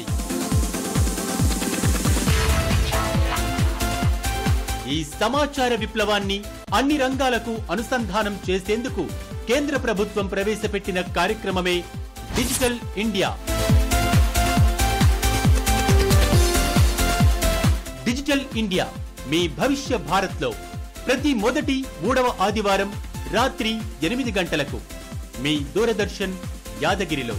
ఈ సమాచార విప్లవాన్ని అన్ని రంగాలకు అనుసంధానం చేసేందుకు కేంద్ర ప్రభుత్వం ప్రవేశపెట్టిన కార్యక్రమమే డిజిటల్ ఇండియా డిజిటల్ ఇండియా మీ భవిష్య భారత్లో ప్రతి మొదటి మూడవ ఆదివారం రాత్రి ఎనిమిది గంటలకు మీ దూరదర్శన్ యాదగిరిలో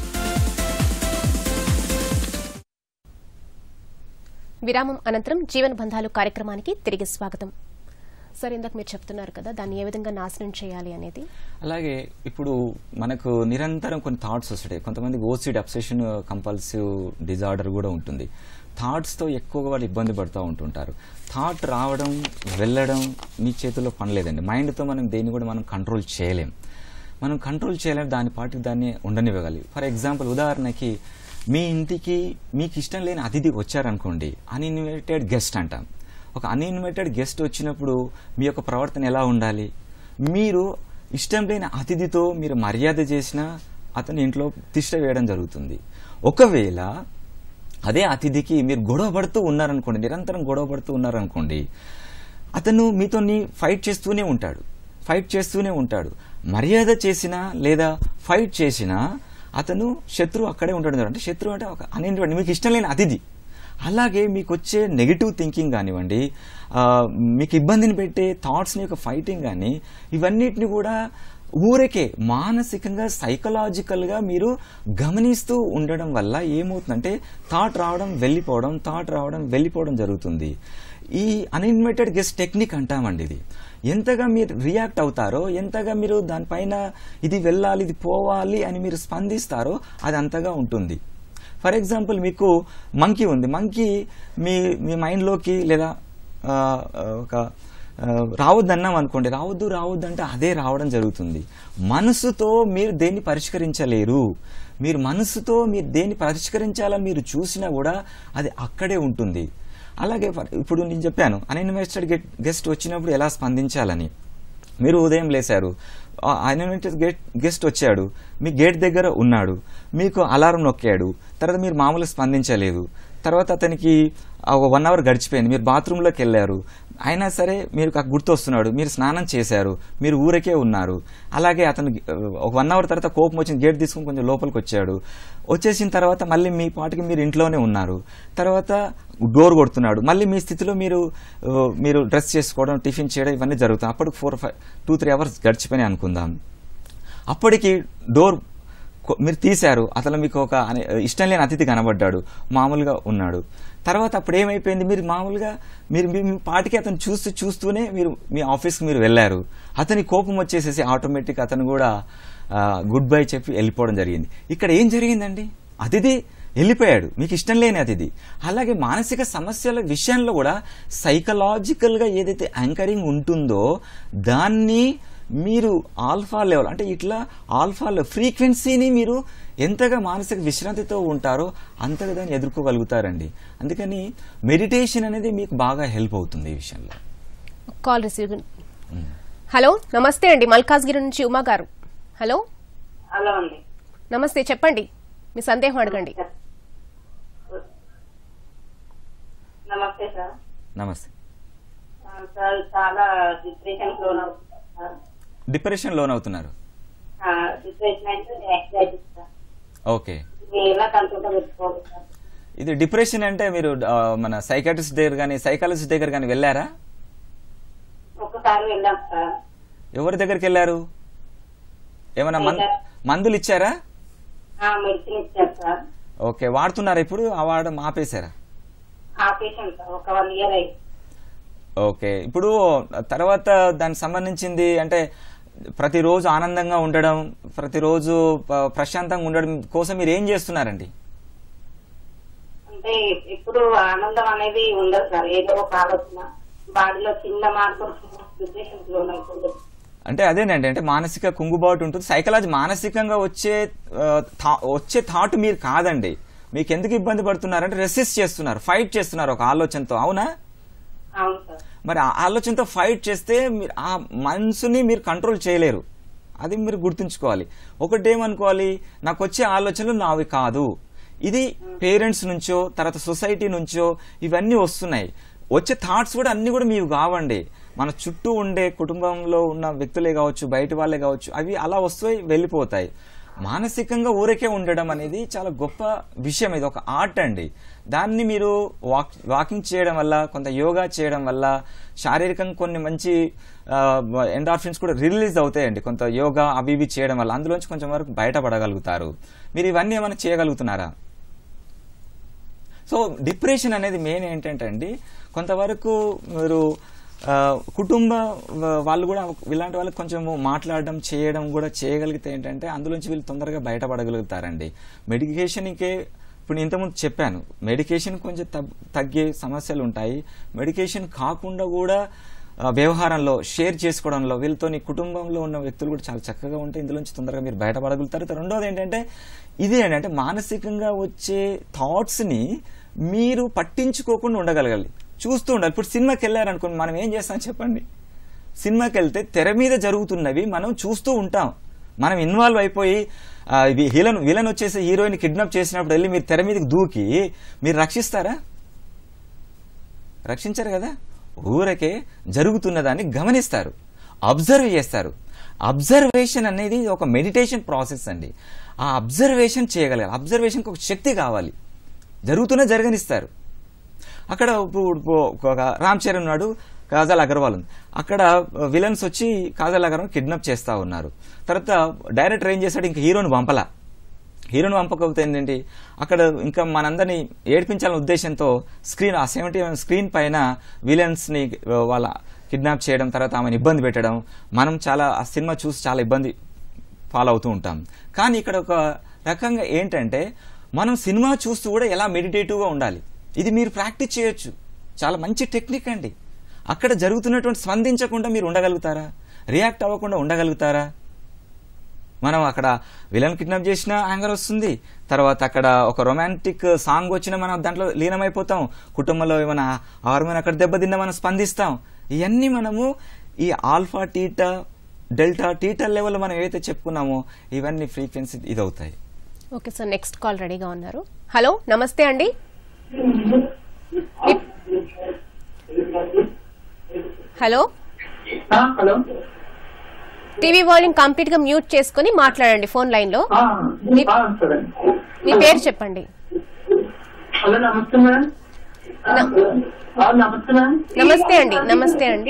విరామం అనంతరం జీవన బంధాలు కార్యక్రమానికి తిరిగి స్వాగతం సార్ ఇందాక మీరు చెప్తున్నారు కదా దాన్ని ఏ విధంగా నాశనం చేయాలి అనేది అలాగే ఇప్పుడు మనకు నిరంతరం కొన్ని థాట్స్ వస్తాయి కొంతమంది ఓసిడ్ అబ్సెషన్ కంపల్సివ్ డిజార్డర్ కూడా ఉంటుంది థాట్స్తో ఎక్కువగా వాళ్ళు ఇబ్బంది పడుతూ ఉంటుంటారు థాట్ రావడం వెళ్ళడం మీ చేతుల్లో పనిలేదండి మైండ్తో మనం దేన్ని కూడా మనం కంట్రోల్ చేయలేం మనం కంట్రోల్ చేయలేం దాని పాటికి దాన్ని ఉండనివ్వగలి ఫర్ ఎగ్జాంపుల్ ఉదాహరణకి మీ ఇంటికి మీకు ఇష్టం లేని అతిథి వచ్చారనుకోండి అన్ఇన్వైటెడ్ గెస్ట్ అంటాం ఒక అన్ఇన్వైటెడ్ గెస్ట్ వచ్చినప్పుడు మీ యొక్క ప్రవర్తన ఎలా ఉండాలి మీరు ఇష్టం లేని అతిథితో మీరు మర్యాద చేసినా అతని ఇంట్లో తిష్ట వేయడం జరుగుతుంది ఒకవేళ అదే అతిథికి మీరు గొడవ పడుతూ ఉన్నారనుకోండి నిరంతరం గొడవ పడుతూ ఉన్నారనుకోండి అతను మీతో ఫైట్ చేస్తూనే ఉంటాడు ఫైట్ చేస్తూనే ఉంటాడు మర్యాద చేసినా లేదా ఫైట్ చేసినా అతను శత్రువు అక్కడే ఉంటాడు అంటే శత్రువు అంటే ఒక అనేటువంటి మీకు ఇష్టం లేని అతిథి అలాగే మీకు వచ్చే నెగిటివ్ థింకింగ్ కానివ్వండి ఆ, మీకు ఇబ్బందిని పెట్టే థాట్స్ని యొక్క ఫైటింగ్ కానీ ఇవన్నిటిని కూడా ఊరికే మానసికంగా సైకలాజికల్గా మీరు గమనిస్తూ ఉండడం వల్ల ఏమవుతుందంటే థాట్ రావడం వెళ్ళిపోవడం థాట్ రావడం వెళ్ళిపోవడం జరుగుతుంది ఈ అన్ఇన్వైటెడ్ గెస్ట్ టెక్నిక్ అంటామండి ఇది ఎంతగా మీరు రియాక్ట్ అవుతారో ఎంతగా మీరు దానిపైన ఇది వెళ్ళాలి ఇది పోవాలి అని మీరు స్పందిస్తారో అది అంతగా ఉంటుంది ఫర్ ఎగ్జాంపుల్ మీకు మంకీ ఉంది మంకీ మీ మీ మైండ్లోకి లేదా ఆ, ఒక ఆ, రావద్దన్నాం అనుకోండి రావద్దు రావద్దు అంటే అదే రావడం జరుగుతుంది మనసుతో మీరు దేన్ని పరిష్కరించలేరు మీరు మనసుతో మీరు దేన్ని పరిష్కరించాలని మీరు చూసినా కూడా అది అక్కడే ఉంటుంది అలాగే ఫర్- ఇప్పుడు నేను చెప్పాను అన్ఇన్వెస్టెడ్ గెస్ట్ వచ్చినప్పుడు ఎలా స్పందించాలని మీరు ఉదయం లేశారు అన్ఇన్వైటెడ్ గెట్ గెస్ట్ వచ్చాడు మీ గేట్ దగ్గర ఉన్నాడు మీకు అలారం నొక్కాడు తర్వాత మీరు మామూలుగా స్పందించలేదు తర్వాత అతనికి ఆ ఒక వన్ అవర్ గడిచిపోయింది మీరు బాత్రూంలోకి వెళ్ళారు అయినా సరే మీరు కాస్త గుర్తొస్తున్నాడు మీరు స్నానం చేశారు మీరు ఊరికే ఉన్నారు అలాగే అతను ఆ, ఒక వన్ అవర్ తర్వాత కోపం వచ్చింది గేట్ తీసుకుని కొంచెం లోపలికి వచ్చాడు వచ్చేసిన తర్వాత మళ్ళీ మీ పాటికి మీరు ఇంట్లోనే ఉన్నారు తర్వాత డోర్ కొడుతున్నాడు మళ్ళీ మీ స్థితిలో మీరు ఆ, మీరు డ్రెస్ చేసుకోవడం టిఫిన్ చేయడం ఇవన్నీ జరుగుతాయి అప్పటికి four five two three hours గడిచిపోయినాయి అనుకుందాం అప్పటికి డోర్ కొ- మీరు తీశారు అతను మీకు ఒక అనే- ఇష్టం లేని అతిథి కనబడ్డాడు మామూలుగా ఉన్నాడు తర్వాత అప్పుడు ఏమైపోయింది మీరు మామూలుగా మీరు మీ మీ పాటికి అతను చూస్తూ చూస్తూనే మీరు మీ ఆఫీస్కి మీరు వెళ్ళారు అతని కోపం వచ్చేసేసి ఆటోమేటిక్ అతను కూడా గుడ్ బై చెప్పి వెళ్ళిపోవడం జరిగింది ఇక్కడ ఏం జరిగిందండి అతిథి వెళ్ళిపోయాడు మీకు ఇష్టం లేని అతిథి అలాగే మానసిక సమస్యల విషయంలో కూడా సైకలాజికల్గా ఏదైతే యాంకరింగ్ ఉంటుందో దాన్ని మీరు ఆల్ఫా లెవెల్ అంటే ఇట్లా ఆల్ఫా ఫ్రీక్వెన్సీని మీరు ఎంతగా మానసిక విశ్రాంతితో ఉంటారో అంతగా దాన్ని ఎదుర్కోగలుగుతారండి అందుకని మెడిటేషన్ అనేది మీకు బాగా హెల్ప్ అవుతుంది ఈ విషయంలో కాల్ రిసీవ్ హలో నమస్తే అండి మల్కాజ్గిరి నుంచి ఉమా గారు హలో హలో అండి నమస్తే చెప్పండి మీ సందేహం అడగండి నమస్తే సార్ నమస్తే ఆ, సార్ చాలా డిప్రెషన్ లోన్ అవుతుంది సార్ డిప్రెషన్ లోన్ అవుతున్నారు ఆ, డిప్రెషన్ అంటే యాంగ్జైటీ సార్ ఓకే ఇది ఎలా కంట్రోల్ పెట్టుకోవాలి సార్ ఇది డిప్రెషన్ అంటే మీరు ఆ, మన సైకాట్రిస్ట్ దగ్గర కానీ సైకాలజిస్ట్ దగ్గర కానీ వెళ్ళారా ఒకసారి వెళ్ళాం సార్ ఎవరి దగ్గరికి వెళ్ళారు ఏమైనా మన్- మందులు ఇచ్చారా ఆ మెడిసిన్ ఇచ్చారు సార్ ఓకే వాడుతున్నారా ఇప్పుడు ఆ వాడడం ఆపేశారా ఆపేషన్ సార్ ఒక వన్ ఇయర్ అయింది ఓకే ఇప్పుడు తర్వాత దానికి సంబంధించింది అంటే ప్రతిరోజు ఆనందంగా ఉండడం ప్రతిరోజు ప- ప్రశాంతంగా ఉండడం కోసం మీరు ఏం చేస్తున్నారండి అంటే ఎప్పుడు ఆనందం అనేది ఉండదు సార్ ఏదో ఒక ఆలోచన బాడీలో చిన్న మార్పు డిప్రెషన్ లోన్ అవుతుంది అంటే అదేనండి అంటే మానసిక కుంగుబాటు ఉంటుంది సైకలాజీ మానసికంగా వచ్చే ఆ, థా- వచ్చే థాట్ మీరు కాదండి మీకు ఎందుకు ఇబ్బంది పడుతున్నారంటే రెసిస్ట్ చేస్తున్నారు ఫైట్ చేస్తున్నారు ఒక ఆలోచనతో అవునా అవును సార్ మరి ఆ ఆలోచనతో ఫైట్ చేస్తే మీరు ఆ మనసుని మీరు కంట్రోల్ చేయలేరు అది మీరు గుర్తుంచుకోవాలి ఒకటి ఏమనుకోవాలి నాకు వచ్చే ఆలోచనలు నావి కాదు ఇది పేరెంట్స్ నుంచో తర్వాత సొసైటీ నుంచో ఇవన్నీ వస్తున్నాయి వచ్చే థాట్స్ కూడా అన్ని కూడా మీవి కావండి మన చుట్టూ ఉండే కుటుంబంలో ఉన్న వ్యక్తులే కావచ్చు బయట వాళ్ళే కావచ్చు అవి అలా వస్తాయి వెళ్ళిపోతాయి మానసికంగా ఊరికే ఉండడం అనేది చాలా గొప్ప విషయం ఇది ఒక ఆర్ట్ అండి దాన్ని మీరు వాక్ వాకింగ్ చేయడం వల్ల కొంత యోగా చేయడం వల్ల శారీరకంగా కొన్ని మంచి ఎండార్ఫిన్స్ కూడా రిలీజ్ అవుతాయండి కొంత యోగా అవి ఇవి చేయడం వల్ల అందులోంచి కొంచెం వరకు బయటపడగలుగుతారు మీరు ఇవన్నీ ఏమైనా చేయగలుగుతున్నారా సో డిప్రెషన్ అనేది మెయిన్ ఏంటంటే అండి కొంతవరకు మీరు ఆ, కుటుంబ వా- వాళ్ళు కూడా ఇలాంటి వాళ్ళకి కొంచెం మాట్లాడడం చేయడం కూడా చేయగలిగితే ఏంటంటే అందులోంచి వీళ్ళు తొందరగా బయటపడగలుగుతారండి మెడికేషన్కే ఇప్పుడు నేను ఇంతకుముందు చెప్పాను మెడికేషన్ కొంచెం తగ్- తగ్గే సమస్యలు ఉంటాయి మెడికేషన్ కాకుండా కూడా ఆ, వ్యవహారంలో షేర్ చేసుకోవడంలో వీళ్ళతో కుటుంబంలో ఉన్న వ్యక్తులు కూడా చాలా చక్కగా ఉంటే ఇందులోంచి తొందరగా మీరు బయటపడగలుగుతారు తర్వాత రెండోది ఏంటంటే ఇదే ఏంటంటే మానసికంగా వచ్చే థాట్స్ని మీరు పట్టించుకోకుండా ఉండగలగాలి చూస్తూ ఉండాలి ఇప్పుడు సినిమాకి వెళ్ళారనుకోండి మనం ఏం చేస్తాం చెప్పండి సినిమాకి వెళ్తే తెర మీద జరుగుతున్నవి మనం చూస్తూ ఉంటాం మనం ఇన్వాల్వ్ అయిపోయి ఆ, ఇవి విలన్ విలన్ వచ్చేసి హీరోయిన్ కిడ్నాప్ చేసినప్పుడు వెళ్ళి మీరు తెర మీదకి దూకి మీరు రక్షిస్తారా రక్షించరు కదా ఊరకే జరుగుతున్న దాన్ని గమనిస్తారు అబ్జర్వ్ చేస్తారు అబ్జర్వేషన్ అనేది ఒక మెడిటేషన్ ప్రాసెస్ అండి ఆ అబ్జర్వేషన్ చేయగలగాలి అబ్జర్వేషన్కి ఒక శక్తి కావాలి జరుగుతున్న జరగనిస్తారు అక్కడ ఇప్పుడు ఇప్పుడు ఒక రామ్ చరణ్ ఉన్నాడు కాజల్ అగర్వాల్ ఉంది అక్కడ విలన్స్ వచ్చి కాజల్ అగర్వాల్ కిడ్నాప్ చేస్తా ఉన్నారు తర్వాత డైరెక్టర్ ఏం చేశాడు ఇంకా హీరోని పంపలా హీరోని పంపకపోతే ఏంటంటే అక్కడ ఇంకా మనందరినీ ఏడిపించాలనే ఉద్దేశంతో స్క్రీన్ ఆ సెవెంటీ స్క్రీన్ పైన విలన్స్ ని ఆ, వాళ్ళ కిడ్నాప్ చేయడం తర్వాత ఆమెను ఇబ్బంది పెట్టడం మనం చాలా ఆ సినిమా చూసి చాలా ఇబ్బంది ఫాలో అవుతూ ఉంటాం కానీ ఇక్కడ ఒక రకంగా ఏంటంటే మనం సినిమా చూస్తూ కూడా ఎలా మెడిటేటివ్గా ఉండాలి ఇది మీరు ప్రాక్టీస్ చేయొచ్చు చాలా మంచి టెక్నిక్ అండి అక్కడ జరుగుతున్నటువంటి స్పందించకుండా మీరు ఉండగలుగుతారా రియాక్ట్ అవ్వకుండా ఉండగలుగుతారా మనం అక్కడ విలన్ కిడ్నాప్ చేసిన యాంగర్ వస్తుంది తర్వాత అక్కడ ఒక రొమాంటిక్ సాంగ్ వచ్చినా మనం దాంట్లో లీనమైపోతాం కుటుంబంలో ఏమైనా హార్మోన్ అక్కడ దెబ్బతిన్నా మనం స్పందిస్తాం ఇవన్నీ మనము ఈ alpha theta delta theta level మనం ఏవైతే చెప్పుకున్నామో ఇవన్నీ ఫ్రీక్వెన్సీ ఇదవుతాయి ఓకే సార్ నెక్స్ట్ కాల్ రెడీగా ఉన్నారు హలో నమస్తే అండి మీ- hello hello TV volume complete గా మ్యూట్ చేసుకుని మాట్లాడండి ఫోన్ లైన్ లో మీ- సరే మీ పేరు చెప్పండి హలో నమస్తే మేడం న- ఆ, నమస్తే మేడం నమస్తే అండి నమస్తే అండి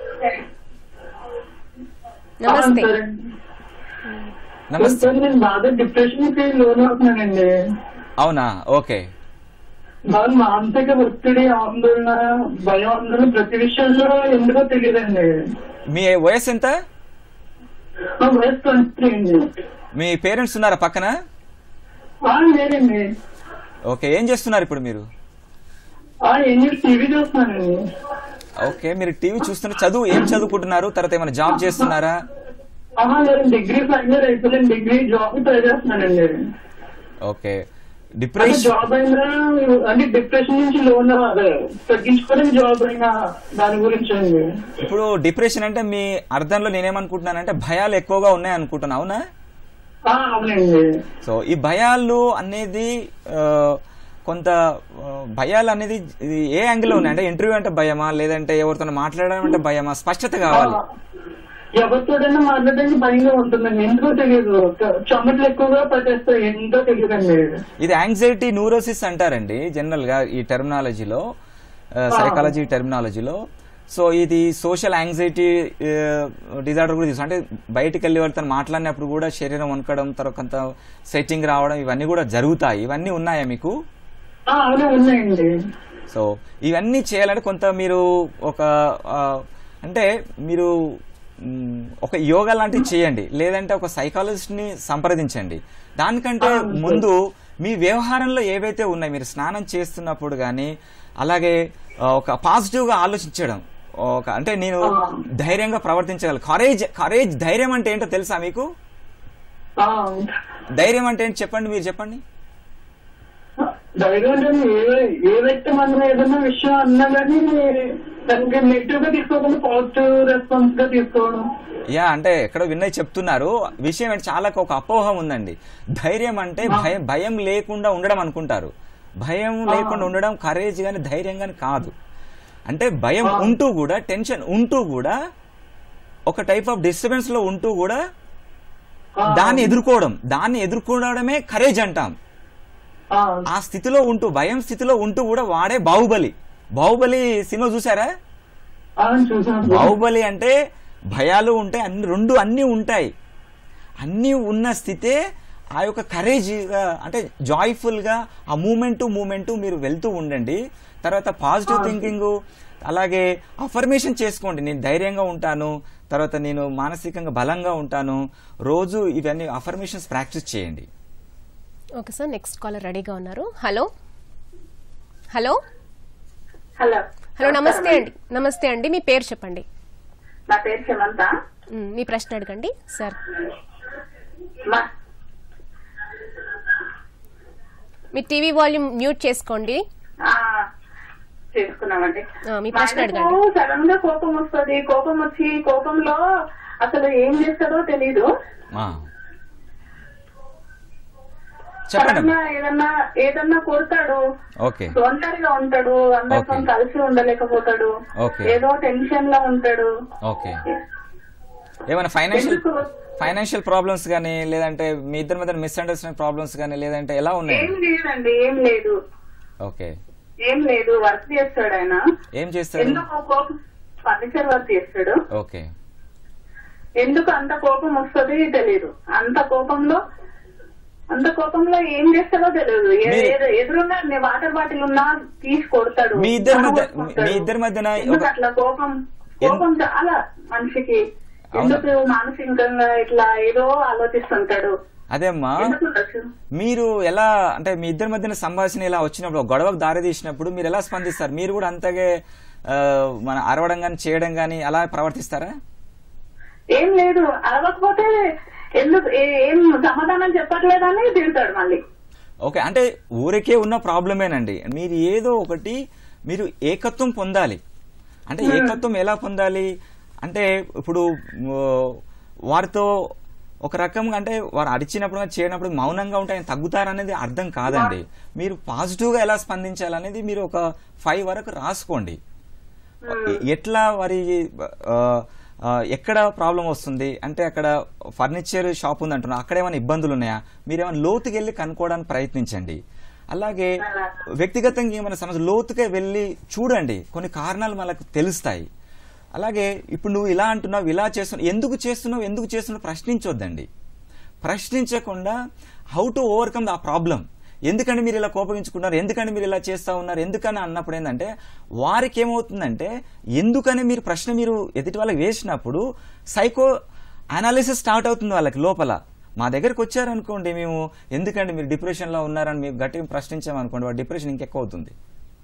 నమస్తే ఆ, సరే. నమస్తే సార్, నేను బాగా డిప్రెషన్ కి లోన్ అవుతున్నానండి అవునా ఓకే బాగా మానసిక ఒత్తిడి ఆందోళన భయం ఆందోళన ప్రతి విషయంలో ఎందుకో తెలియదండి మీ వయసు ఎంత నా వయసు ట్వంటీ త్రీ అండి మీ పేరెంట్స్ ఉన్నారా పక్కన ఆ, లేదండి ఓకే ఏం చేస్తున్నారు ఇప్పుడు మీరు ఆ, ఏం చేసి టీవీ చూస్తున్నానండి ఓకే మీరు టీవీ చూస్తున్న చదువు ఏం చదువుకుంటున్నారు తర్వాత ఏమైనా జాబ్ చేస్తున్నారా ఆహా నేను డిగ్రీ ఫైనల్ అయిపోయింది డిగ్రీ జాబ్ ట్రై చేస్తున్నానండి ఓకే అంటే డిప్రెషన్ జాబ్ అయినా అంటే డిప్రెషన్ నుంచి లోన్ అదే తగ్గించుకోవడానికి జాబ్ అయినా దాని గురించి అండి ఇప్పుడు డిప్రెషన్ అంటే మీ అర్థంలో నేనేమనుకుంటున్నానంటే భయాలు ఎక్కువగా ఉన్నాయి అనుకుంటున్నా అవునా ఆ, అవునండి సో ఈ భయాలు అనేది ఆ, కొంత ఆ, భయాలు అనేది ఇది ఏ యాంగిల్లో ఉన్నాయి అంటే ఇంటర్వ్యూ అంటే భయమా లేదంటే ఎవరితో మాట్లాడడం అంటే భయమా స్పష్టత కావాలి ఎవరితోటైనా మాట్లాడడానికి భయంగా ఉంటుందండి ఎందుకో తెలియదు చెమటలు ఎక్కువగా పట్టేస్తాయి ఎంతో తెలియదండి ఇది యాంగ్జైటీ న్యూరోసిస్ అంటారండి జనరల్ గా ఈ టెర్మినాలజీలో సైకాలజీ టెర్మినాలజీలో సో ఇది సోషల్ యాంగ్జైటీ డిజార్డర్ కూడా తీసు అంటే బయటికి వెళ్ళి వాళ్ళతో మాట్లాడినప్పుడు కూడా శరీరం వణకడం తర్వాత కొంత సెట్టింగ్ రావడం ఇవన్నీ కూడా జరుగుతాయి ఇవన్నీ ఉన్నాయా మీకు ఆ, అవునే ఉన్నాయండి సో ఇవన్నీ చేయాలంటే కొంత మీరు ఒక ఆ, అంటే మీరు మ్, ఒక యోగా లాంటివి చేయండి లేదంటే ఒక సైకాలజిస్ట్ ని సంప్రదించండి దానికంటే ముందు మీ వ్యవహారంలో ఏవైతే ఉన్నాయి మీరు స్నానం చేస్తున్నప్పుడు కానీ అలాగే ఆ, ఒక పాజిటివ్ గా ఆలోచించడం ఒక అంటే నేను ధైర్యంగా ప్రవర్తించగలను కరేజ్ కరేజ్ ధైర్యం అంటే ఏంటో తెలుసా మీకు ఆ, ధైర్యం అంటే ఏంటి చెప్పండి మీరు చెప్పండి ధైర్యం అంటే ఏ ఏ వ్యక్తి మనం ఏదైనా విషయం అన్నా కానీ దానికి నెగిటివ్ గా తీసుకోకుండా పాజిటివ్ రెస్పాన్స్ గా తీసుకోవడం యా అంటే ఎక్కడ విన్నయ్య చెప్తున్నారు విషయం ఏంటి చాలా ఒక అపోహం ఉందండి ధైర్యం అంటే భయం భయం లేకుండా ఉండడం అనుకుంటారు భయం లేకుండా ఉండడం కరేజ్ గాని ధైర్యం గాని కాదు అంటే భయం ఉంటూ కూడా టెన్షన్ ఉంటూ కూడా ఒక టైప్ ఆఫ్ డిస్టర్బెన్స్ లో ఉంటూ కూడా దాన్ని ఎదుర్కోవడం దాన్ని ఎదుర్కోవడమే కరేజ్ అంటాం ఆ, ఆ స్థితిలో ఉంటూ భయం స్థితిలో ఉంటూ కూడా వాడే బాహుబలి బాహుబలి సినిమా చూసారా ఆ, చూసాను బాహుబలి అంటే భయాలు ఉంటాయి అన్ని రెండు అన్ని ఉంటాయి అన్ని ఉన్న స్థితే ఆ యొక్క కరేజ్ గా అంటే జాయ్ఫుల్ గా ఆ మూమెంట్ మూమెంట్ మీరు వెళ్తూ ఉండండి తర్వాత పాజిటివ్ థింకింగ్ అలాగే అఫర్మేషన్ చేసుకోండి నేను ధైర్యంగా ఉంటాను తర్వాత నేను మానసికంగా బలంగా ఉంటాను రోజు ఇవన్నీ అఫర్మేషన్స్ ప్రాక్టీస్ చేయండి ఓకే సార్ నెక్స్ట్ కాలర్ రెడీగా ఉన్నారు హలో హలో హలో హలో నమస్తే అండి నమస్తే అండి మీ పేరు చెప్పండి నా పేరు సమంత మ్, మీ ప్రశ్న అడగండి సార్ మా మీ టీవీ వాల్యూమ్ మ్యూట్ చేసుకోండి ఆ, చేసుకున్నామండి ఆ, మీ ప్రశ్న అడగండి ఆయనకు సడన్ గా కోపం వస్తుంది కోపం వచ్చి కోపంలో అసలు ఏం చేస్తాడో తెలీదు ఆ. చెప్పండి సడన్ గా ఏదన్నా ఏదన్నా కొడతాడు ఓకే ఒంటరిగా ఉంటాడు అందరితో Okay. కలిసి ఉండలేకపోతాడు Okay. ఏదో టెన్షన్ లో ఉంటాడు ఓకే ఏమైనా ఫైనాన్షియల్ ఎందుకు? ఫైనాన్షియల్ ప్రాబ్లమ్స్ కానీ లేదంటే మీ ఇద్దరి మధ్య మిస్అండర్స్టాండింగ్ ప్రాబ్లమ్స్ కానీ లేదంటే ఎలా ఉన్నాయి ఏం లేదండి ఏం లేదు ఓకే ఏం లేదు వర్క్ చేస్తాడు ఆయన ఏం చేస్తారు ఎందుకు కోపం ఫర్నిచర్ వర్క్ చేస్తాడు ఓకే ఎందుకు అంత కోపం వస్తుంది తెలియదు అంత కోపంలో అంత కోపంలో ఏం చేస్తాడో తెలియదు ఏ- మీరు- ఏదో ఎదురున్నా నీ వాటర్ బాటిల్ ఉన్నా తీసి కొడతాడు మీ ఇద్దరి మధ్య- కొడతాడు. మీ ఇద్దరి మధ్యన ఎందుకు ఒక- అట్లా కోపం కోపం చాలా మనిషికి ఎందుకు మానసికంగా ఇట్లా ఏదో ఆలోచిస్తుంటాడు అదే అమ్మా ఎందుకు ఉండొచ్చు మీరు ఎలా అంటే మీ ఇద్దరి మధ్యన సంభాషణ ఇలా వచ్చినప్పుడు ఒక గొడవకు దారి తీసినప్పుడు మీరు ఎలా స్పందిస్తారు మీరు కూడా అంతగే ఆ, మన అరవడం కానీ చేయడం కానీ అలా ప్రవర్తిస్తారా ఏం లేదు అరవకపోతే ఎందుకు ఏ- ఏం సమాధానం చెప్పట్లేదని తిడతాడు మళ్ళీ ఓకే అంటే ఊరికే ఉన్న ప్రాబ్లమేనండి మీరు ఏదో ఒకటి మీరు ఏకత్వం పొందాలి అంటే ఏకత్వం ఎలా పొందాలి అంటే ఇప్పుడు ఓ, వారితో ఒక రకంగా అంటే వారు అడిచినప్పుడు కానీ చేయనప్పుడు మౌనంగా ఉంటే ఆయన తగ్గుతారనేది అర్థం కాదండి మీరు పాజిటివ్గా ఎలా స్పందించాలనేది మీరు ఒక ఫైవ్ వరకు రాసుకోండి ఎ- ఎట్లా వారి ఆ, ఆ, ఎక్కడ ప్రాబ్లం వస్తుంది అంటే అక్కడ ఫర్నిచర్ షాప్ ఉంది అంటున్నారు అక్కడ ఏమైనా ఇబ్బందులు ఉన్నాయా మీరు ఏమైనా లోతుకి వెళ్ళి కనుక్కోవడానికి ప్రయత్నించండి అలాగే వ్యక్తిగతంగా ఏమైనా సమస్య లోతుగా వెళ్ళి చూడండి కొన్ని కారణాలు మనకు తెలుస్తాయి అలాగే ఇప్పుడు నువ్వు ఇలా అంటున్నావు ఇలా చేస్తున్నావు ఎందుకు చేస్తున్నావు ఎందుకు చేస్తున్నావు ప్రశ్నించొద్దండి ప్రశ్నించకుండా హౌ టు ఓవర్కమ్ ఆ ప్రాబ్లం ఎందుకంటే మీరు ఇలా కోపగించుకున్నారు ఎందుకని మీరు ఇలా చేస్తా ఉన్నారు ఎందుకని అన్నప్పుడు ఏంటంటే వారికి ఏమవుతుందంటే ఎందుకని మీరు ప్రశ్న మీరు ఎదుటి వాళ్ళకి వేసినప్పుడు సైకో అనాలిసిస్ స్టార్ట్ అవుతుంది వాళ్ళకి లోపల మా దగ్గరకు వచ్చారనుకోండి మేము ఎందుకండి మీరు డిప్రెషన్లో ఉన్నారని మేము గట్టిగా ప్రశ్నించామనుకోండి వాడు డిప్రెషన్ ఇంకెక్కువ అవుతుంది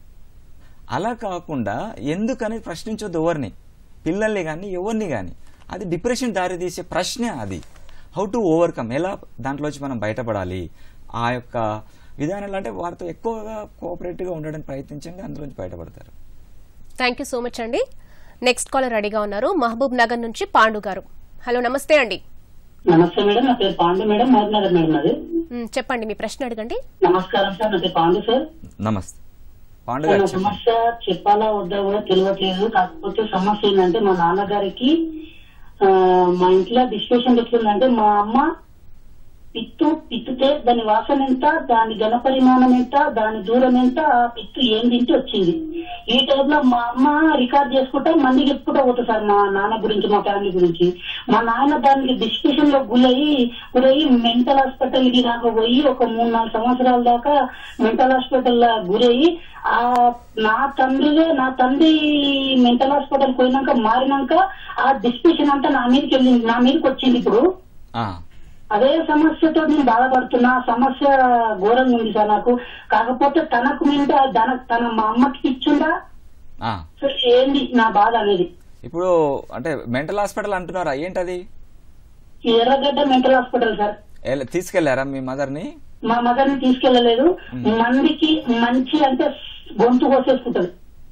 అలా కాకుండా ఎందుకని ప్రశ్నించొద్దు ఎవరిని పిల్లల్ని కానీ ఎవరిని కానీ అది డిప్రెషన్ దారితీసే ప్రశ్న అది హౌ టు ఓవర్కమ్ ఎలా దాంట్లోంచి మనం బయటపడాలి ఆ యొక్క విధానాలు అంటే వారితో ఎక్కువగా కోఆపరేటివ్గా ఉండడానికి ప్రయత్నించండి అందులోంచి బయటపడతారు థ్యాంక్ యూ సో మచ్ అండి నెక్స్ట్ కాలర్ రెడీగా ఉన్నారు మహబూబ్ నగర్ నుంచి పాండు గారు హలో నమస్తే అండి నమస్తే మేడం నా పేరు పాండు మేడం మహబూబ్నగర్ మేడం అది మ్, చెప్పండి మీ ప్రశ్న అడగండి నమస్కారం సార్ నా పేరు పాండు సార్ నమస్తే పాండు నా గారు చెప్పండి. సమస్య చెప్పాలా వద్దా కూడా తెలియట్లేదు కాకపోతే సమస్య ఏంటంటే మా నాన్నగారికి ఆ, మా ఇంట్లో డిస్కషన్ ఎట్లుందంటే మా అమ్మ పిత్తు పిత్తుతే దాని వాసన ఎంత దాని ఘన పరిమాణం ఎంత దాని దూరం ఎంత ఆ పిత్తు ఏం తింటే వచ్చింది ఈ టైంలో మా అమ్మ రికార్డ్ చేసుకుంటా మంది చెప్పుకుంటా పోతుంది సార్ మా నాన్న గురించి మా ఫ్యామిలీ గురించి మా నాన్న దానికి డిస్కషన్ లో గురయ్యి గురయ్యి మెంటల్ హాస్పిటల్ కి దాకా పోయి ఒక మూడు నాలుగు సంవత్సరాల దాకా మెంటల్ హాస్పిటల్ లో గురయ్యి ఆ నా తండ్రిగా నా తండ్రి మెంటల్ హాస్పిటల్ పోయినాక మారినాక ఆ డిస్కషన్ అంతా నా మీదకి వెళ్ళింది నా మీదకి వచ్చింది ఇప్పుడు ఆ, అదే సమస్యతో నేను బాధపడుతున్నా ఆ సమస్య ఘోరంగా ఉంది సార్ నాకు కాకపోతే తనకు మీద తన తన మా అమ్మకి ఇచ్చిందా ఆ. సో ఏంది నా బాధ అనేది ఇప్పుడు అంటే మెంటల్ హాస్పిటల్ అంటున్నారా ఏంటది ఈ ఎర్రగడ్డ మెంటల్ హాస్పిటల్ సార్ ఎల్- తీసుకెళ్లారా మీ మదర్ని మా మదర్ ని తీసుకెళ్లలేదు మందికి మంచి అంటే గొంతు కోసేసుకుంటది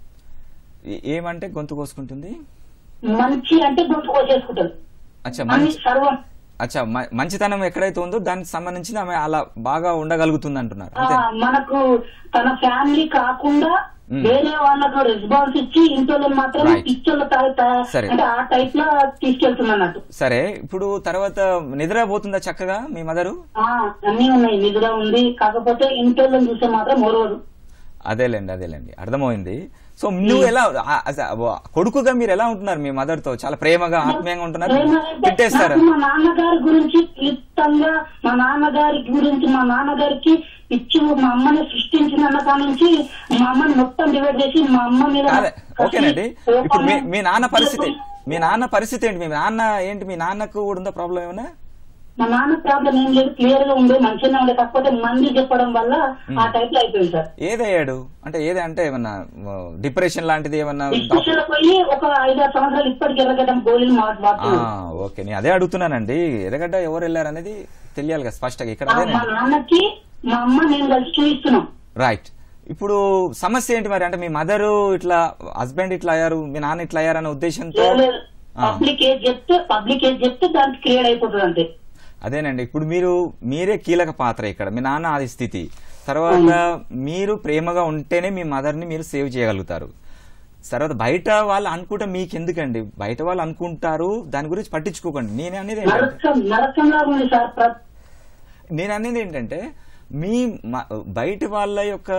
ఏ- ఏమంటే గొంతు కోసుకుంటుంది మంచి అంటే గొంతు కోసేసుకుంటది అచ్చా అన్ని మంచి సర్వం అచ్చా మ- మంచితనం ఎక్కడైతే ఉందో దానికి సంబంధించి ఆమె అలా బాగా ఉండగలుగుతుంది అంటున్నారు ఆ, అంతే మనకు తన ఫ్యామిలీ కాకుండా వేరే వాళ్ళకు రెస్పాన్స్ ఇచ్చి ఇంట్లో మాత్రమే Right. పిచ్చోళ్ళ సరే. అంటే ఆ టైప్ లో తీసుకెళ్తున్నట్టు సరే ఇప్పుడు తర్వాత నిద్రపోతుందా చక్కగా మీ మదరు ఆ, అన్నీ ఉన్నాయి నిద్ర ఉంది కాకపోతే ఇంట్లో చూస్తే మాత్రం మొరవదు అదేలేండి అదేలేండి అర్థమైంది సో నువ్వు ఎలా ఆ- అస- వ- కొడుకుగా మీరు ఎలా ఉంటున్నారు మీ మదర్ తో చాలా ప్రేమగా ఆత్మీయంగా ఉంటున్నారు ఏమంటే తిట్టేస్తారా నాకు మా నాన్నగారి గురించి క్లుప్తంగా మా నాన్నగారి గురించి మా నాన్నగారికి ఇచ్చి మా అమ్మని సృష్టించిన అన్న కాడ నుంచి మా అమ్మని మొత్తం డివైడ్ చేసి మా అమ్మ మీద కాదే ఓకేనండి కోపము, ఇప్పుడు మీ మీ నాన్న పరిస్థితి మీ నాన్న పరిస్థితి ఏంటి మీ నాన్న ఏంటి మీ నాన్నకు కూడా ఉందా ప్రాబ్లం ఏమైనా మా నాన్న ప్రాబ్లం ఏం లేదు క్లియర్ గా ఉండే మంచిగా ఉండే కాకపోతే మంది చెప్పడం వల్ల ఆ టైప్ లో అయిపోయింది సార్ ఏదయ్యాడు అంటే ఏది అంటే ఏమన్నా డిప్రెషన్ లాంటిది ఏమన్నా డిస్కషన్ పోయి ఒక ఐదారు సంవత్సరాలు ఇప్పటికి ఎర్రగడ్డం గోళీలు ఆ, మాట్లాడుతున్నాడు ఓకే నేను అదే అడుగుతున్నానండి ఎర్రగడ్డ ఎవరు వెళ్ళారు అనేది తెలియాలి కదా స్పష్టంగా ఇక్కడ ఆ, అదే మా నాన్నకి మా అమ్మ నేను కలిసి చూపిస్తున్నాం రైట్ ఇప్పుడు సమస్య ఏంటి మరి అంటే మీ మదరు ఇట్లా హస్బెండ్ ఇట్లా అయ్యారు మీ నాన్న ఇట్లా అయ్యారు అనే ఉద్దేశంతో ఆ, పబ్లిక్ ఏజ్ చెప్తే పబ్లిక్ ఏజ్ చెప్తే దానికి క్రియేట్ అయిపోతుంది అంతే అదేనండి ఇప్పుడు మీరు మీరే కీలక పాత్ర ఇక్కడ మీ నాన్న అది స్థితి తర్వాత మీరు ప్రేమగా ఉంటేనే మీ మదర్ని మీరు సేవ్ చేయగలుగుతారు తర్వాత బయట వాళ్ళు అనుకుంటే మీకు ఎందుకండి బయట వాళ్ళు అనుకుంటారు దాని గురించి పట్టించుకోకండి నేను అనేది ఏంటంటే నరకం నరకంగా ఉంది సార్ ప్ర- నేను అనేది ఏంటంటే మీ మ- బయటి వాళ్ళ యొక్క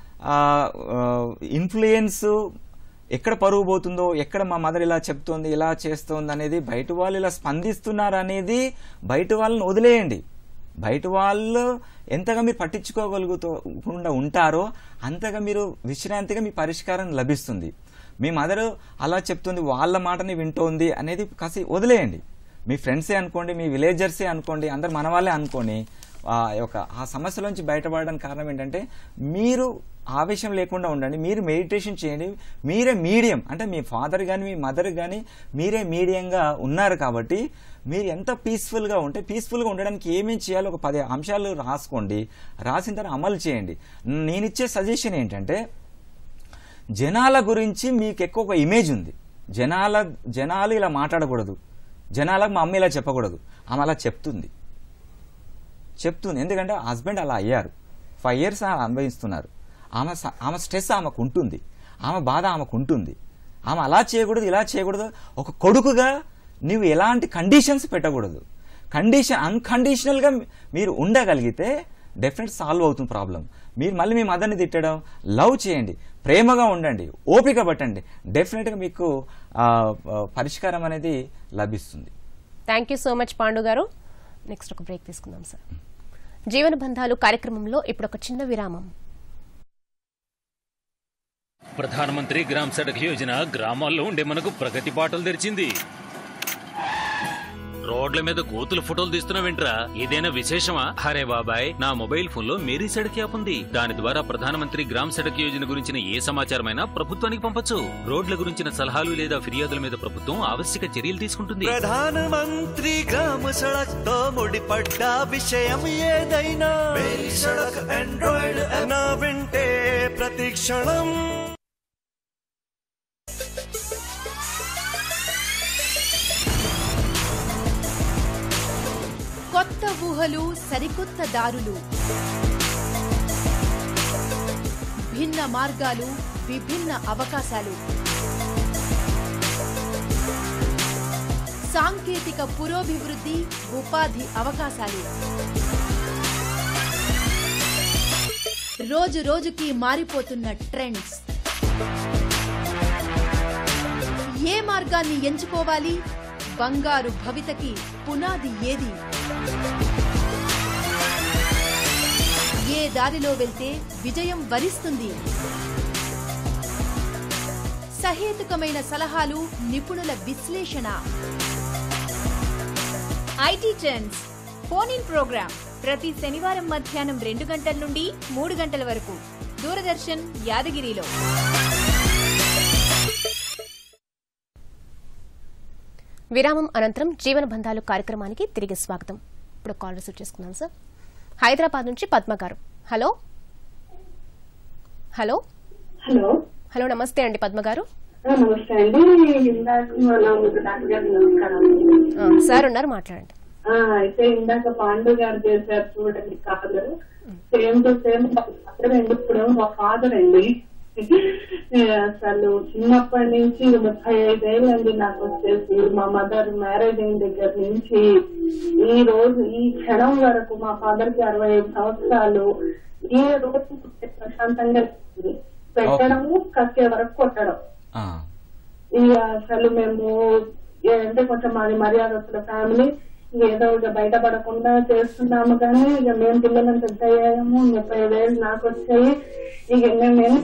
ఇన్ఫ్లుయెన్స్ ఎక్కడ పరుగు పోతుందో ఎక్కడ మా మదర్ ఇలా చెప్తోంది ఇలా చేస్తోంది అనేది బయట వాళ్ళు ఇలా స్పందిస్తున్నారు అనేది బయట వాళ్ళని వదిలేయండి బయట వాళ్ళు ఎంతగా మీరు పట్టించుకోగలుగుతూ ఉంటారో అంతగా మీరు విశ్రాంతిగా మీ పరిష్కారం లభిస్తుంది మీ మదర్ అలా చెప్తుంది వాళ్ళ మాటని వింటోంది అనేది కాసి వదిలేయండి మీ ఫ్రెండ్సే అనుకోండి మీ విలేజర్సే అనుకోండి అందరు మన వాళ్ళే అనుకోని ఆ యొక్క ఆ సమస్యలోంచి బయటపడడానికి కారణం ఏంటంటే మీరు ఆవేశం లేకుండా ఉండండి మీరు మెడిటేషన్ చేయండి మీరే మీడియం అంటే మీ ఫాదర్ కానీ మీ మదర్ కానీ మీరే మీడియంగా ఉన్నారు కాబట్టి మీరు ఎంత పీస్ఫుల్గా ఉంటే పీస్ఫుల్గా ఉండడానికి ఏమేమి చేయాలో ఒక పది అంశాలు రాసుకోండి రాసిన తర్వాత అమలు చేయండి నేను ఇచ్చే సజెషన్ ఏంటంటే జనాల గురించి మీకు ఎక్కువ ఒక ఇమేజ్ ఉంది జనాల జనాలు ఇలా మాట్లాడకూడదు జనాలకు మా అమ్మ ఇలా చెప్పకూడదు ఆమె అలా చెప్తుంది చెప్తుంది ఎందుకంటే హస్బెండ్ అలా అయ్యారు ఫైవ్ ఇయర్స్ ఆమె అనుభవిస్తున్నారు ఆమె స- ఆమె స్ట్రెస్ ఆమెకు ఉంటుంది ఆమె బాధ ఆమెకు ఉంటుంది ఆమె అలా చేయకూడదు ఇలా చేయకూడదు ఒక కొడుకుగా నువ్వు ఎలాంటి కండిషన్స్ పెట్టకూడదు కండిషన్ అన్కండిషనల్గా మీరు ఉండగలిగితే డెఫినెట్ సాల్వ్ అవుతుంది ప్రాబ్లం మీరు మళ్ళీ మీ మదర్ని తిట్టడం లవ్ చేయండి ప్రేమగా ఉండండి ఓపిక పట్టండి డెఫినెట్గా మీకు ఆ, ఆ, పరిష్కారం అనేది లభిస్తుంది thank you so much Pandu గారు నెక్స్ట్ ఒక బ్రేక్ తీసుకుందాం సార్ జీవన బంధాలు కార్యక్రమంలో ఇప్పుడు ఒక చిన్న విరామం ప్రధానమంత్రి గ్రామ్ సడక్ యోజన గ్రామాల్లో ఉండే మనకు ప్రగతి బాటలు తెరిచింది రోడ్ల మీద కోతుల ఫోటోలు తీస్తున్నావేంట్రా ఏదైనా విశేషమా అరే బాబాయ్ నా మొబైల్ ఫోన్ లో మేరీ సడక్ యాప్ ఉంది దాని ద్వారా ప్రధానమంత్రి గ్రామ్ సడక్ యోజన గురించిన ఏ సమాచారమైనా ప్రభుత్వానికి పంపొచ్చు రోడ్ల గురించిన సలహాలు లేదా ఫిర్యాదుల మీద ప్రభుత్వం ఆవశ్యక చర్యలు తీసుకుంటుంది ప్రధానమంత్రి గ్రామ సడక్ తో ముడిపడ్డ విషయం ఏదైనా మేరీ సడక్ ఆండ్రాయిడ్ నా వింటే ప్రతి క్షణం కొత్త ఊహలు సరికొత్త దారులు భిన్న మార్గాలు విభిన్న అవకాశాలు సాంకేతిక పురోభివృద్ధి ఉపాధి అవకాశాలు రోజు రోజుకి మారిపోతున్న ట్రెండ్స్ ఏ మార్గాన్ని ఎంచుకోవాలి బంగారు భవితకి పునాది ఏది ఏ దారిలో వెళ్తే విజయం వరిస్తుంది సహేతుకమైన సలహాలు నిపుణుల విశ్లేషణ IT trends phone in programme ప్రతి శనివారం మధ్యాహ్నం రెండు గంటల నుండి మూడు గంటల వరకు దూరదర్శన్ యాదగిరిలో విరామం అనంతరం జీవన బంధాలు కార్యక్రమానికి తిరిగి స్వాగతం ఇప్పుడు కాల్ రిసీవ్ చేసుకున్నాం సార్ హైదరాబాద్ నుంచి పద్మ గారు హలో హలో హలో హలో నమస్తే అండి పద్మ గారు ఆ, నమస్తే అండి ఇందాక మనం డాక్టర్ గారు నమస్కారం ఆ, సార్ ఉన్నారు మాట్లాడండి ఆ, అయితే ఇందాక పాండు గారు చేశారు చూడండి కాదు సేమ్ టు సేమ్ అక్కడ ఇప్పుడు మా ఫాదర్ అండి ఏ, అసలు చిన్నప్పటి నుంచి ముప్పై ఐదేళ్ళు అండి నాకు వచ్చేసి మా మదర్ మ్యారేజ్ అయిన దగ్గర నుంచి ఈ రోజు ఈ క్షణం వరకు మా ఫాదర్ కి అరవై ఐదు సంవత్సరాలు ఏ రోజు ప్రశాంతంగా లేదు. పెట్టడము కక్కే వరకు కొట్టడం ఆ, ఇక అసలు మేము ఏ- అంటే కొంచెం మాది మర్యాదస్తుల ఫ్యామిలీ ఏదో ఇక బయటపడకుండా చేస్తున్నాము కానీ ఇక మేము పిల్లలను పెద్ద అయ్యాము ముప్పై వేలు నాకు వచ్చాయి ఇక మేము ఎంత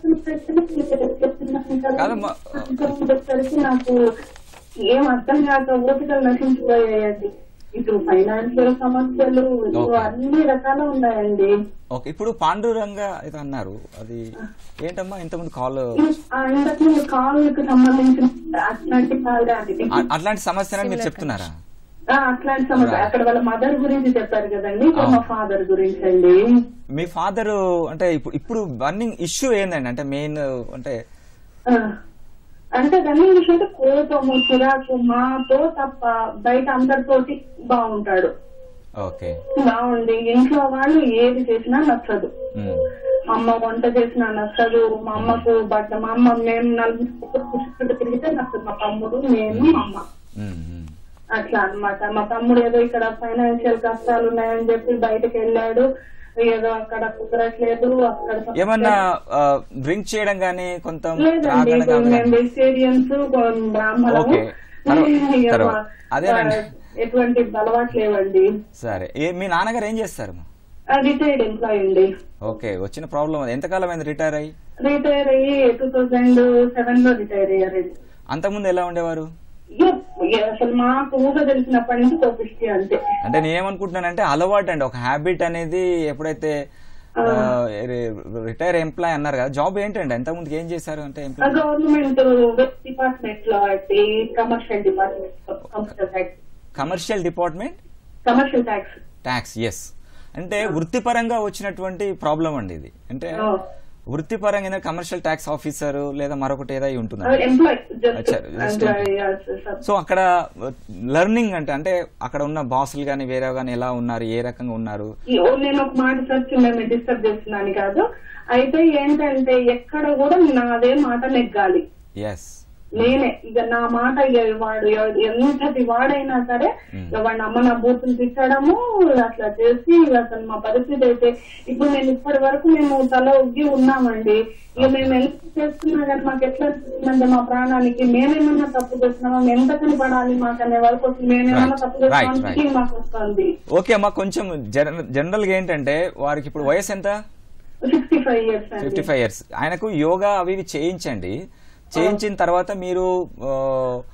కాదమ్మా. చేస్తున్నసరికి నాకు ఏం అర్థం కాక ఓపికలు నశించిపోయాయండి ఇటు ఫైనాన్షియల్ సమస్యలు ఇటు Okay. అన్ని రకాలు ఉన్నాయండి ఓకే ఇప్పుడు పాండురంగ ఏదో అన్నారు అది ఏంటమ్మా ఇంతకుముందు కాల్ ఆ, ఇంతకు ముందు కాళ్ళకి సంబంధించిన అట్లాంటి కాళ్ళు అది అ- అట్లాంటి సమస్యలని మీరు చెప్తున్నారా ఆ, అట్లాంటి సమస్య అక్కడ వాళ్ళ మదర్ గురించి చెప్పారు కదండి ఇక్కడ మా ఫాదర్ గురించి అండి మీ ఫాదర్ అంటే ఇప్పుడు ఇప్పుడు బర్నింగ్ ఇష్యూ ఏందండి అంటే మెయిన్ అంటే ఆ, అంటే దాని విషయం అంటే కోపము చిరాకు మాతో తప్ప బయట అందరితోటి బాగుంటాడు ఓకే బాగుంది ఇంట్లో వాళ్ళు ఏది చేసినా నచ్చదు ఉమ్, అమ్మ వంట చేసినా నచ్చదు మా అమ్మకు బట్ట మా అమ్మ మేము నలుగురు చుట్టూ తిరిగితే నచ్చదు మా తమ్ముడు నేను మా అమ్మ ఉమ్, ఉమ్. అట్లా అన్నమాట మా తమ్ముడు ఏదో ఇక్కడ ఫైనాన్షియల్ కష్టాలు ఉన్నాయని చెప్పి బయటకు వెళ్ళాడు ఏదో అక్కడ కుదరట్లేదు అక్కడ ఏమన్నా డ్రింక్ చేయడం గానీ కొంత లేదండి త్రాగడం ఇప్పుడు గానీ మేము వెజిటేరియన్స్ బ్రాహ్మణము ఓకే. తర్వా- ఇక తర్వా- మా- అదేనండి. ఎటువంటి అలవాటు లేవండి సరే ఏ మీ నాన్నగారు ఏం చేస్తారు రిటైర్డ్ ఎంప్లాయీ అండి ఓకే వచ్చిన ప్రాబ్లం అది ఎంతకాలం అయింది రిటైర్ అయ్యి రిటైర్ అయ్యి టూ థౌజండ్ సెవెన్ లో రిటైర్ అయ్యారండి అంతకుముందు ఎలా ఉండేవారు ఇక ఇక అసలు మాకు ఊహ తెలిసినప్పటి నుంచి కోపిష్టి అంతే అంటే నేనేమనుకుంటున్నానంటే అలవాటు అండి ఒక హ్యాబిట్ అనేది ఎప్పుడైతే రిటైర్ ఎంప్లాయ్ అన్నారు కదా జాబ్ ఏంటండి ఎంత ముందుకు ఏం చేశారు అంటే ఎంప్లాయ్ గవర్నమెంట్ డిపార్ట్మెంట్ లో అంటే commercial department commercial tax commercial department commercial tax taxes అంటే వృత్తిపరంగా వచ్చినటువంటి ప్రాబ్లం అండి ఇది అంటే వృత్తిపరంగా కమర్షియల్ ట్యాక్స్ ఆఫీసర్ లేదా మరొకటి ఏదో అయి ఉంటుంది ఎంప్లాయ్ అచ్చా, just సో అక్కడ లెర్నింగ్ అంటే అంటే అక్కడ ఉన్న బాసులు గానీ వేరే గానీ ఎలా ఉన్నారు ఏ రకంగా ఉన్నారు నేను ఒక మాట సర్చ్ మేము డిస్టర్బ్ చేస్తున్నాను కాదు అయితే ఏంటంటే ఎక్కడ కూడా నాదే మాట నెగ్గాలి ఎస్ నేనే ఇక నా మాట ఇక వాడు ఎవ- ఎంతటి వాడైనా సరే ఇక వాడిని అమ్మ నా బూతులు తిట్టడము అట్లా చేసి ఇక అసలు మా పరిస్థితి అయితే ఇప్పుడు నేను ఇప్పటి వరకు మేము తల ఉగ్గి ఉన్నామండి ఇక మేము ఎంత చేస్తున్నా కానీ మాకు ఎట్లా అనిపిస్తుందంటే మా ప్రాణానికి మేమేమన్నా తప్పు చేస్తున్నామా మేము ఎంత కనపడాలి మాకు అనే వరకు వచ్చి మేమేమన్నా తప్పు Right, right, చేస్తున్నామా right. ఫీలింగ్ మాకు వస్తుంది ఓకే అమ్మా కొంచెం జనరల్ గా ఏంటంటే వారికి ఇప్పుడు వయసు ఎంత సిక్స్టీ ఫైవ్ ఇయర్స్ అండి ఫిఫ్టీ ఫైవ్ ఇయర్స్ ఆయనకు యోగా అవి ఇవి చేయించండి చేయించిన తర్వాత మీరు ఆ,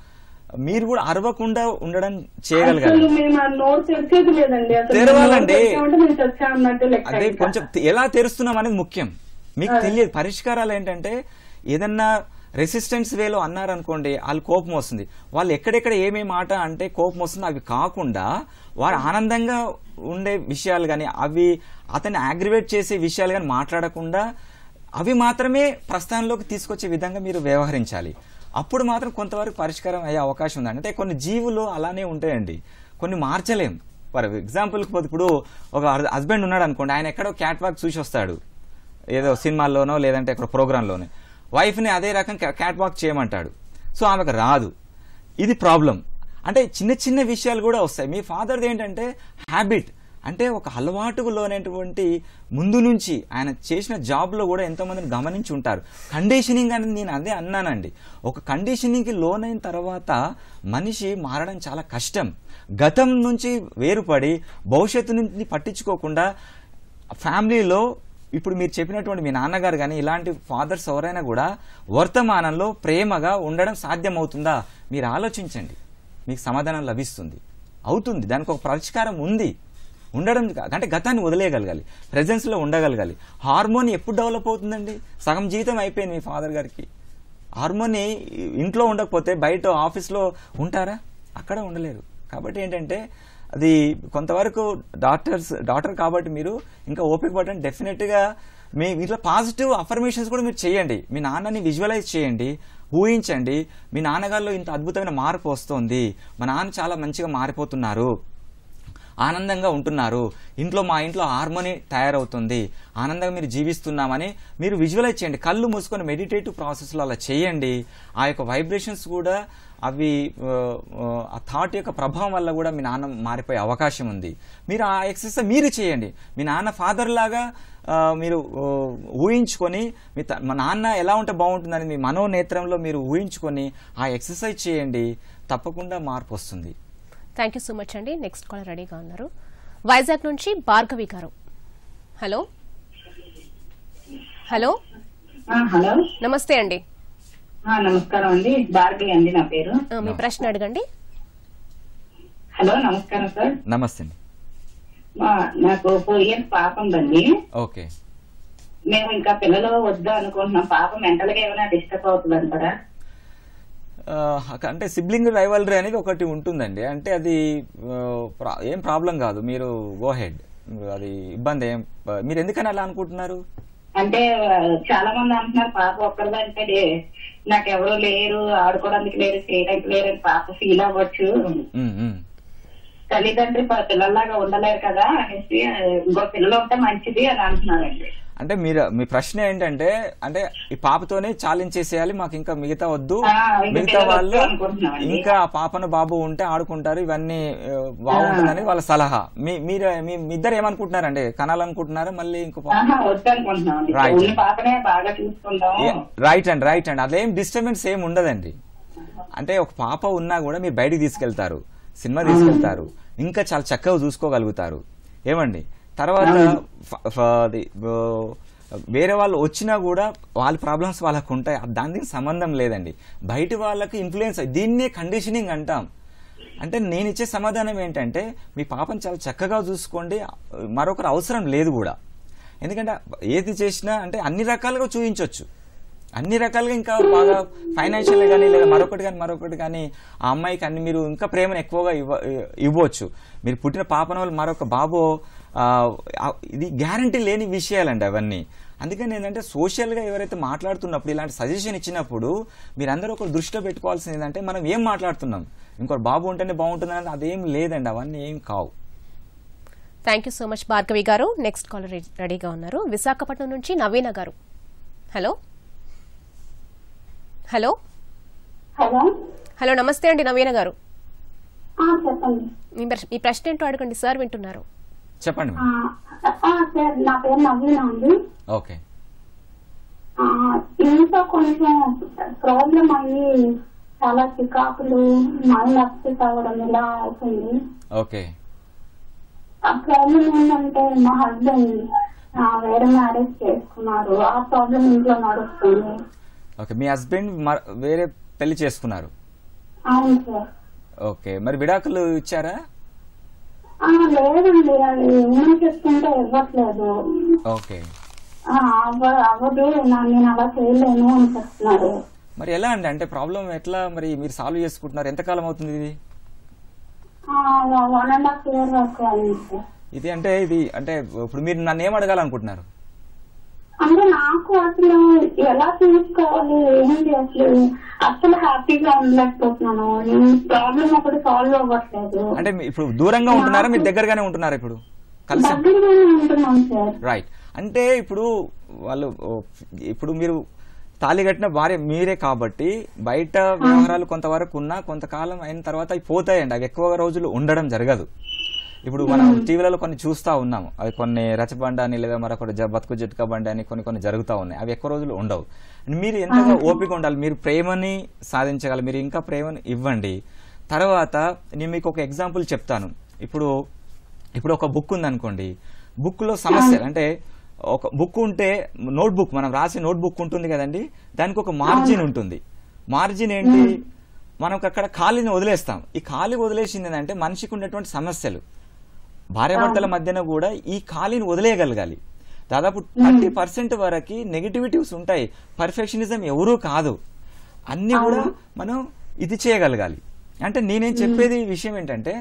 మీరు కూడా అరవకుండా ఉండడం అసలు చేయగలగాలి మేము ఆ నోరు తెరిచేది లేదండి అసలు తెరవాలండి. నోరు తెరిచామంటే మేము చచ్చా అన్నట్టు లెక్క అదే ఇంకా. కొంచెం తె- ఎలా తెరుస్తున్నాం అనేది ముఖ్యం మీకు తెలియదు పరిష్కారాలు ఏంటంటే ఏదన్నా రెసిస్టెన్స్ వేలో అన్నారనుకోండి వాళ్ళు కోపం వస్తుంది వాళ్ళు ఎక్కడెక్కడ ఏమేమి మాట అంటే కోపం వస్తుంది అవి కాకుండా వారు ఆనందంగా ఉండే విషయాలు కానీ అవి అతన్ని అగ్రివేట్ చేసే విషయాలు కానీ మాట్లాడకుండా అవి మాత్రమే ప్రస్థానంలోకి తీసుకొచ్చే విధంగా మీరు వ్యవహరించాలి అప్పుడు మాత్రం కొంతవరకు పరిష్కారం అయ్యే అవకాశం ఉంది అంటే కొన్ని జీవులు అలానే ఉంటాయండి కొన్ని మార్చలేం ఫర్ ఎగ్జాంపుల్ ఇప్పుడు ఒక హస్బెండ్ ఉన్నాడు అనుకోండి ఆయన ఎక్కడో క్యాట్ వాక్ చూసి వస్తాడు ఏదో సినిమాల్లోనో లేదంటే ఎక్కడ ప్రోగ్రాంలోనే వైఫ్ని అదే రకం క్యాట్ వాక్ చేయమంటాడు సో ఆమెకు రాదు ఇది ప్రాబ్లం అంటే చిన్న చిన్న విషయాలు కూడా వస్తాయి మీ ఫాదర్ది ఏంటంటే హ్యాబిట్ అంటే ఒక అలవాటుకు లోనటువంటి ముందు నుంచి ఆయన చేసిన జాబ్లో కూడా ఎంతోమందిని గమనించి ఉంటారు కండిషనింగ్ అనేది నేను అదే అన్నానండి ఒక కండిషనింగ్కి లోనైన తర్వాత మనిషి మారడం చాలా కష్టం గతం నుంచి వేరుపడి భవిష్యత్తు నుంచి పట్టించుకోకుండా ఫ్యామిలీలో ఇప్పుడు మీరు చెప్పినటువంటి మీ నాన్నగారు కానీ ఇలాంటి ఫాదర్స్ ఎవరైనా కూడా వర్తమానంలో ప్రేమగా ఉండడం సాధ్యమవుతుందా మీరు ఆలోచించండి మీకు సమాధానం లభిస్తుంది అవుతుంది దానికి ఒక పరిష్కారం ఉంది ఉండడం కా- అంటే గతాన్ని వదిలేయగలగాలి ప్రెజెన్స్లో ఉండగలగాలి హార్మోన్ ఎప్పుడు డెవలప్ అవుతుందండి సగం జీవితం అయిపోయింది మీ ఫాదర్ గారికి హార్మోని ఇంట్లో ఉండకపోతే బయట ఆఫీస్లో ఉంటారా అక్కడ ఉండలేరు కాబట్టి ఏంటంటే అది కొంతవరకు డాక్టర్స్ డాక్టర్ కాబట్టి మీరు ఇంకా ఓపిక పట్టండి డెఫినెట్గా మీ ఇట్లా పాజిటివ్ అఫర్మేషన్స్ కూడా మీరు చేయండి మీ నాన్నని విజువలైజ్ చేయండి ఊహించండి మీ నాన్నగారిలో ఇంత అద్భుతమైన మార్పు వస్తోంది మా నాన్న చాలా మంచిగా మారిపోతున్నారు ఆనందంగా ఉంటున్నారు ఇంట్లో మా ఇంట్లో హార్మోని తయారవుతుంది ఆనందంగా మీరు జీవిస్తున్నామని మీరు విజువలైజ్ చేయండి కళ్ళు మూసుకొని మెడిటేటివ్ ప్రాసెస్లో అలా చేయండి ఆ యొక్క వైబ్రేషన్స్ కూడా అవి ఆ, ఆ థాట్ యొక్క ప్రభావం వల్ల కూడా మీ నాన్న మారిపోయే అవకాశం ఉంది మీరు ఆ ఎక్సర్సైజ్ మీరు చేయండి మీ నాన్న ఫాదర్ లాగా ఆ, మీరు ఆ, ఊహించుకొని మీ త- మా నాన్న ఎలా ఉంటే బాగుంటుందని మీ మనోనేత్రంలో మీరు ఊహించుకొని ఆ ఎక్సర్సైజ్ చేయండి తప్పకుండా మార్పు వస్తుంది థ్యాంక్ యూ సో మచ్ అండి నెక్స్ట్ కాల్ రెడీగా ఉన్నారు వైజాగ్ నుంచి భార్గవి గారు హలో హలో ఆ, హలో నమస్తే అండి ఆ, నమస్కారం అండి భార్గవి అండి నా పేరు ఆ, మీ ప్రశ్న అడగండి హలో నమస్కారం సార్ నమస్తే అండి మా నాకు ఫోర్ ఇయర్స్ పాప ఉందండి ఓకే మేము ఇంకా పిల్లలు వద్దా అనుకుంటున్నాం పాప మెంటల్ గా ఏమైనా డిస్టర్బ్ అవుతుంది అంటారా ఆ, అంటే సిబ్లింగ్ రైవలరీ అనేది ఒకటి ఉంటుందండి అంటే అది ఆ, ప్రా- ఏం ప్రాబ్లం కాదు మీరు గో హెడ్ అది ఇబ్బంది ఏం మీరు ఎందుకని అలా అనుకుంటున్నారు అంటే ఆ, చాలా మంది అంటున్నారు పాప ఒక్కరిదంటే డే- నాకెవరు లేరు ఆడుకోవడానికి లేరు చేయడానికి లేరు అని పాప ఫీల్ అవ్వచ్చు ఉమ్, ఉమ్. తల్లిదండ్రి ప- పిల్లల్లాగా ఉండలేరు కదా అనేసి ఆ, ఇంకో పిల్లలు ఉంటే మంచిది అని అంటున్నారండి అంటే మీరు మీ ప్రశ్న ఏంటంటే అంటే ఈ పాపతోనే చాలించేసేయాలి మాకు ఇంకా మిగతా వద్దు ఆ, ఇంకా మిగతా పిల్లలు వాళ్ళు వద్దు అనుకుంటున్నామండి. ఇంకా ఆ పాపను బాబు ఉంటే ఆడుకుంటారు ఇవన్నీ ఆ, బాగుంటుందని వాళ్ళ సలహా మీ మీరు మీ మీ ఇద్దరు ఏమనుకుంటున్నారండి కనాలనుకుంటున్నారా మళ్ళీ ఇంకో పాప ఆహా వద్దనుకుంటున్నాం Right. ఉన్న పాపనే బాగా చూసుకుందాం రైట్ అండి రైట్ అండి అదేం డిస్టర్బెన్స్ ఏం ఉండదండి అంటే ఒక పాప ఉన్నా కూడా మీరు బయటికి తీసుకెళ్తారు సినిమా తీసుకెళ్తారు ఇంకా చాలా చక్కగా చూసుకోగలుగుతారు ఏమండి తర్వాత ఫ- ఫ- అది, ఓ, వేరే వాళ్ళు వచ్చినా కూడా వాళ్ళ ప్రాబ్లమ్స్ వాళ్ళకు ఉంటాయి దానికి సంబంధం లేదండి బయట వాళ్ళకి ఇన్ఫ్లుయెన్స్ దీన్నే కండిషనింగ్ అంటాం అంటే నేను ఇచ్చే సమాధానం ఏంటంటే మీ పాపను చాలా చక్కగా చూసుకోండి మరొకరు అవసరం లేదు కూడా ఎందుకంటే ఏది చేసినా అంటే అన్ని రకాలుగా చూపించవచ్చు అన్ని రకాలుగా ఇంకా బాగా ఫైనాన్షియల్ కానీ లేదా మరొకటి కానీ మరొకటి కానీ ఆ అమ్మాయికి అన్ని మీరు ఇంకా ప్రేమను ఎక్కువగా ఇవ్వ ఇవ్వచ్చు మీరు పుట్టిన పాపన వాళ్ళు మరొక బాబు ఆ, ఆ, ఇది గ్యారంటీ లేని విషయాలండి అవన్నీ అందుకని ఏంటంటే సోషల్గా ఎవరైతే మాట్లాడుతున్నప్పుడు ఇలాంటి సజెషన్ ఇచ్చినప్పుడు మీరందరూ ఒక దృష్టిలో పెట్టుకోవాల్సింది ఏంటంటే మనం ఏం మాట్లాడుతున్నాం ఇంకోటి బాబు ఉంటేనే బాగుంటుంది అనేది అదేం లేదండి అవన్నీ ఏం కావు thank you so much Bhargavi గారు నెక్స్ట్ కాల్ రెడీగా ఉన్నారు విశాఖపట్నం నుంచి నవీన గారు హలో హలో హలో హలో నమస్తే అండి నవీన గారు ఆ, చెప్పండి మీ ప్రశ్న- మీ ప్రశ్న ఏంటో అడగండి సార్ వింటున్నారు చెప్పండి ఆ, ఆ, సార్ నా పేరు నవీన అండి ఓకే ఆ, ఇంట్లో కొంచెం ప్రాబ్లం అయ్యి చాలా చికాకులు మైండ్ అప్సెట్ అవ్వడం ఇలా అవుతుంది ఓకే ఆ ప్రాబ్లం ఏంటంటే మా హస్బెండ్ ఆ, వేరే మ్యారేజ్ చేసుకున్నారు ఆ ప్రాబ్లం ఇంట్లో నడుస్తుంది ఓకే మీ హస్బెండ్ వేరే పెళ్లి చేసుకున్నారు అవును సార్ ఓకే మరి విడాకులు ఇచ్చారా ఆ, లేదండి అది ఏమని చెప్తుంటే ఇవ్వట్లేదు ఓకే ఆ, అవ్వ- అవ్వదు నా- నేను అలా చేయలేను అని చెప్తున్నారు మరి ఎలా అండి అంటే ప్రాబ్లం ఎట్లా మరి మీరు సాల్వ్ చేసుకుంటున్నారు ఎంతకాలం అవుతుంది ఇది వన్ అండ్ హాఫ్ ఇయర్ వరకు అయింది సార్ ఇది అంటే ఇది అంటే ఇప్పుడు మీరు నన్ను ఏం అడగాలనుకుంటున్నారు అంటే నాకు అసలు ఎలా తీసుకోవాలి ఏంటి అసలు అసలు హ్యాపీగా ఉండలేకపోతున్నాను ప్రాబ్లం ఒకటి సాల్వ్ అవ్వట్లేదు అంటే మీ- ఇప్పుడు దూరంగా ఉంటున్నారా మీరు దగ్గరగానే ఉంటున్నారా ఇప్పుడు కలిసి దగ్గరగానే ఉంటున్నాం సార్ రైట్ అంటే ఇప్పుడు వాళ్ళు ఓ, ఇప్పుడు మీరు తాళి కట్టిన భార్య మీరే కాబట్టి బయట వ్యవహారాలు కొంతవరకు ఉన్నా కొంతకాలం అయిన తర్వాత అవి పోతాయండి అవి ఎక్కువ రోజులు ఉండడం జరగదు ఇప్పుడు మనం టీవీలలో కొన్ని చూస్తా ఉన్నాం అవి కొన్ని రచబండ అని లేదా మరొకటి జ- బతుకు జట్కా బండి అని కొన్ని కొన్ని జరుగుతూ ఉన్నాయి అవి ఎక్కువ రోజులు ఉండవు మీరు ఎంతగా ఓపిక ఉండాలి మీరు ప్రేమని సాధించగలరు మీరు ఇంకా ప్రేమని ఇవ్వండి తర్వాత నేను మీకు ఒక ఎగ్జాంపుల్ చెప్తాను ఇప్పుడు ఇప్పుడు ఒక బుక్ ఉందనుకోండి బుక్ లో సమస్యలు అంటే ఒక బుక్ ఉంటే నోట్ బుక్ మనం రాసే నోట్ బుక్ ఉంటుంది కదండి దానికి ఒక మార్జిన్ ఉంటుంది మార్జిన్ ఏంటి మనకు అక్కడ ఖాళీని వదిలేస్తాం ఈ ఖాళీ వదిలేసింది ఏంటంటే మనిషికి ఉన్నటువంటి సమస్యలు భార్యాభర్తల మధ్యన కూడా ఈ ఖాళీని వదిలేయగలగాలి దాదాపు థర్టీ పర్సెంట్ వరకు నెగిటివిటీస్ ఉంటాయి పర్ఫెక్షనిజం ఎవరూ కాదు అన్ని కూడా మనం ఇది చేయగలగాలి అంటే నేనేం చెప్పేది విషయం ఏంటంటే